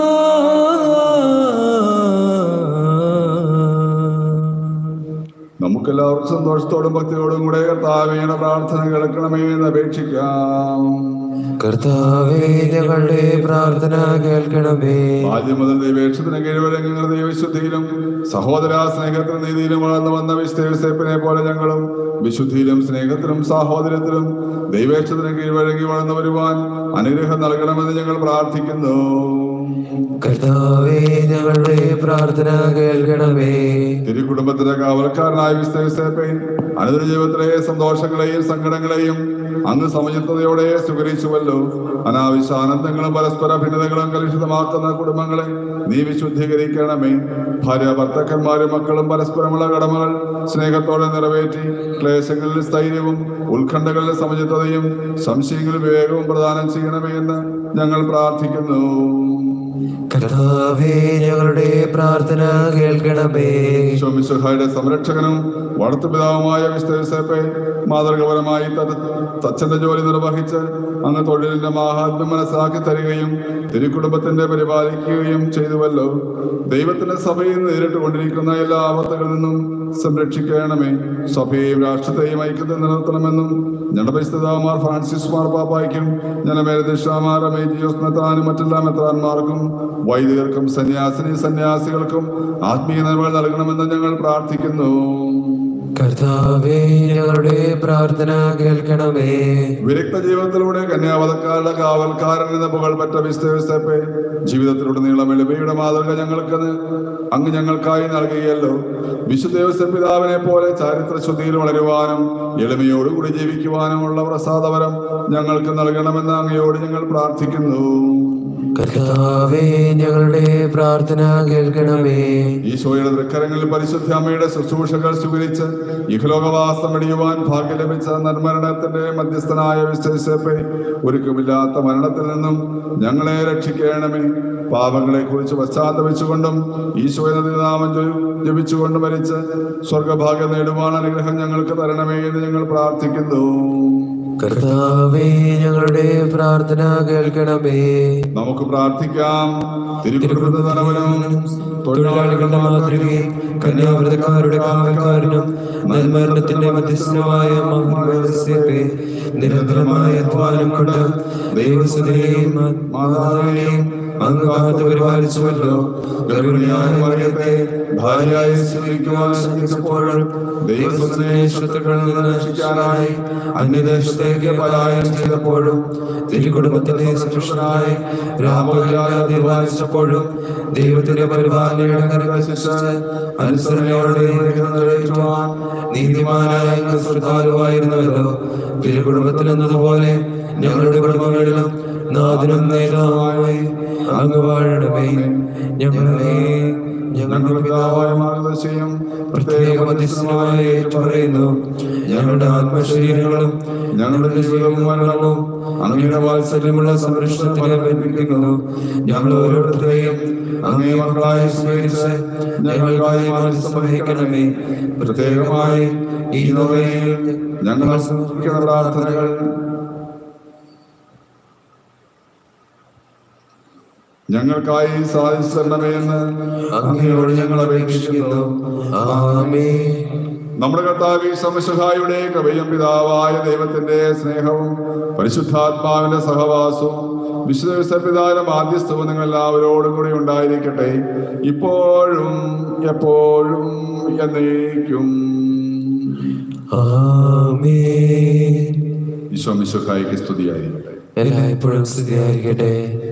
S2: നമുക്കെല്ലാവർക്കും സന്തോഷത്തോടും ഭക്തിയോടും കൂടെ കർത്താവേയുടെ പ്രാർത്ഥന കേൾക്കണമേ എന്ന് അപേക്ഷിക്കാം
S1: കർത്താവേ ഞങ്ങളുടെ പ്രാർത്ഥന കേൾക്കണമേ
S2: ആദ്യം മുതൽ ദൈവേക്ഷത്തിന് കീഴ്വരെ ഞങ്ങൾ ദൈവശുദ്ധിയിലും സഹോദര സ്നേഹത്തിലും നീതിയിലും വളർന്നു വന്ന വിശുദ്ധേപ്പിനെ പോലെ ഞങ്ങളും വിശുദ്ധിയിലും സ്നേഹത്തിലും സാഹോദര്യത്തിലും ദൈവേക്ഷത്തിന് കീഴ്വഴങ്ങി വളർന്നു വരുവാൻ അനുഗ്രഹം നൽകണമെന്ന് ഞങ്ങൾ പ്രാർത്ഥിക്കുന്നു
S1: കർത്താവേ ഞങ്ങളുടെ പ്രാർത്ഥന കേൾക്കണമേ
S2: തിരുക്കുടുംബത്തിന്റെ കാവൽക്കാരനായ വിസ്തേപ്പൻ അനുദിന ജീവിതത്തിലെ സന്തോഷങ്ങളെയും സങ്കടങ്ങളെയും അങ്ങ് സമചിത്തതയോടെ സ്വീകരിച്ചുവല്ലോ അനാവശ്യ ആനന്ദങ്ങളും പരസ്പര ഭിന്നതകളും കലുഷിതമാക്കുന്ന കുടുംബങ്ങളെ നീ വിശുദ്ധീകരിക്കണമേ ഭാര്യ ഭർത്താക്കന്മാരും മക്കളും പരസ്പരമുള്ള കടമകൾ സ്നേഹത്തോടെ നിറവേറ്റി ക്ലേശങ്ങളിൽ സ്ഥൈര്യവും ഉത്കണ്ഠകളിലെ സമചിത്തതയും സംശയങ്ങളിൽ വിവേകവും പ്രദാനം ചെയ്യണമേ എന്ന് ഞങ്ങൾ പ്രാർത്ഥിക്കുന്നു
S1: കർത്താവേ ഞങ്ങളുടെ പ്രാർത്ഥന കേൾക്കണമേ
S2: ശോമിശുഹായുടെ സംരക്ഷകനും വളർത്തുപിതാവുമായ വിസ്തേസപ്പെ മാതൃകപരമായി തത്- തച്ചന്റെ ജോലി നിർവഹിച്ച് അങ്ങ് തൊഴിലിന്റെ മാഹാത്മ്യം മനസ്സിലാക്കി തരികയും തിരുക്കുടുംബത്തിന്റെ പരിപാലിക്കുകയും ചെയ്തുവല്ലോ ദൈവത്തിന്റെ സഭയിൽ നേരിട്ട് കൊണ്ടിരിക്കുന്ന എല്ലാ ആപത്തുകളിൽ നിന്നും സംരക്ഷിക്കണമേ സഭയെയും രാഷ്ട്രത്തെയും ഐക്യത്തെ നിലനിർത്തണമെന്നും ഞങ്ങളുടെ പരിസ്ഥിതാമാർ ഫ്രാൻസിസ് മാർ പാപ്പായ്ക്കും ജനമേരദിഷാമാർ അമേജിയോസ് മെത്രാനും മറ്റെല്ലാ മെത്രാന്മാർക്കും വൈദികർക്കും സന്യാസിനി സന്യാസികൾക്കും ആത്മീയ നിലവുകൾ നൽകണമെന്ന് ഞങ്ങൾ പ്രാർത്ഥിക്കുന്നു
S1: കർത്താവേ ഞങ്ങളുടെ പ്രാർത്ഥന കേൾക്കണമേ
S2: വിരക്ത ജീവിതത്തിലൂടെ കന്യാവധക്കാരുടെ കാവൽക്കാരൻ എന്ന പുകൾപെറ്റ വിസ്തേപ്പെ ജീവിതത്തിലുടനീളം എളിമയുടെ മാതൃക ഞങ്ങൾക്ക് ന- അങ്ങ് ഞങ്ങൾക്കായി നൽകുകയല്ലോ വിശുദ്ധ പിതാവിനെ പോലെ ചാരിത്ര ശുദ്ധിയിൽ വളരുവാനും എളിമയോടുകൂടി ജീവിക്കുവാനുമുള്ള പ്രസാദവരം ഞങ്ങൾക്ക് നൽകണമെന്ന് അങ്ങയോട് ഞങ്ങൾ പ്രാർത്ഥിക്കുന്നു
S1: കർത്താവേ ഞങ്ങളുടെ പ്രാർത്ഥന കേൾക്കണമേ
S2: ഈശോയുടെ തൃക്കരങ്ങളിൽ പരിശുദ്ധ അമ്മയുടെ ശുശ്രൂഷകൾ സ്വീകരിച്ച് ഇഹലോകവാസം വെടിയുവാൻ ഭാഗ്യം ലഭിച്ച നന്മരണത്തിന്റെ മധ്യസ്ഥനായ വിശ്വസപ്പെ ഒരുക്കമില്ലാത്ത മരണത്തിൽ നിന്നും ഞങ്ങളെ രക്ഷിക്കണമേ പാപങ്ങളെ കുറിച്ച് പശ്ചാത്തപിച്ചുകൊണ്ടും ഈശോയുടെ നാമം ജപിച്ചുകൊണ്ട് മരിച്ച് സ്വർഗഭാഗ്യം നേടുവാൻ അനുഗ്രഹം ഞങ്ങൾക്ക് തരണമേ എന്ന് ഞങ്ങൾ പ്രാർത്ഥിക്കുന്നു
S1: കർത്താവേ ഞങ്ങളുടെ പ്രാർത്ഥന കേൾക്കണമേ
S2: നമുക്ക് പ്രാർത്ഥിക്കാം തിരുക്കുടുംബ തലവനും
S4: തൊഴിലാളികളുടെ മാതൃകയും കന്യാവ്രതക്കാരുടെ കാവൽക്കാരനും നൽമരണത്തിന്റെ മധ്യസ്ഥനുമായ മഹോത്സവത്തെ നിരന്തരമായ അധ്വാനം കൊണ്ട് ദൈവസ്ഥതയെയും മാതാവിനെയും അങ്ങ് കാത്തു പരിപാലിച്ചുവല്ലോ ഗർഭിണിയായ മറിയത്തെ ഭാര്യയായി സ്വീകരിക്കുവാൻ ശ്രമിച്ചപ്പോഴും ദൈവത്തിനെ ശത്രുക്കളിൽ നിന്ന് രക്ഷിക്കാനായി അന്യദേശത്തേക്ക് പലായനം ചെയ്തപ്പോഴും തിരുകുടുംബത്തിനെ സംരക്ഷണനായി രാമപകലാതെ പരിപാലിച്ചപ്പോഴും ദൈവത്തിന്റെ പരിപാലനയുടെ കരകശിച്ച് അനുസരണയോടെ നിറവേറ്റുവാൻ നീതിമാനായ അങ്ങ് ശ്രദ്ധാലുവായിരുന്നല്ലോ തിരുകുടുംബത്തിൽ എന്നതുപോലെ ഞങ്ങളുടെ കുടുംബങ്ങളിലും നാദിനും നേതാവായി അങ്ങ് വാഴണമേ ഞങ്ങളെ
S2: ഞങ്ങളുടെ പിതാവായ മാർഗദർശിയും
S4: പ്രത്യേക മധ്യസ്ഥമായി ഏറ്റുപറയുന്നു ഞങ്ങളുടെ ആത്മശരീരങ്ങളും ഞങ്ങളുടെ ജീവിതവും മരണവും അങ്ങയുടെ വാത്സല്യമുള്ള സംരക്ഷണത്തിന് അർപ്പിക്കുന്നു ഞങ്ങൾ ഓരോരുത്തരെയും അങ്ങേ മക്കളായി സ്വീകരിച്ച് ഞങ്ങൾക്കായി മനസ്സ് വഹിക്കണമേ പ്രത്യേകമായി ഈ നോവയിൽ
S2: ഞങ്ങൾ സമർപ്പിക്കുന്ന പ്രാർത്ഥനകൾ ഞങ്ങൾക്കായി സാധിച്ചു തരണമേ എന്ന്
S4: അങ്ങയോട് ഞങ്ങൾ അപേക്ഷിക്കുന്നു ആമേ
S2: നമ്മുടെ കർത്താവ് സമശഹായുടെ കവയും പിതാവായ ദൈവത്തിന്റെ സ്നേഹവും പരിശുദ്ധാത്മാവിന്റെ സഹവാസവും വിശുദ്ധ വിസർപിതാവിന്റെ മാധ്യസ്ഥവും നിങ്ങൾ എല്ലാവരോടും കൂടി ഉണ്ടായിരിക്കട്ടെ ഇപ്പോഴും എപ്പോഴും എന്നേക്കും
S4: ആമേ
S2: ഈശോ മിശുഹായിക്ക് സ്തുതിയായിരിക്കട്ടെ
S4: എല്ലായ്പ്പോഴും സ്തുതിയായിരിക്കട്ടെ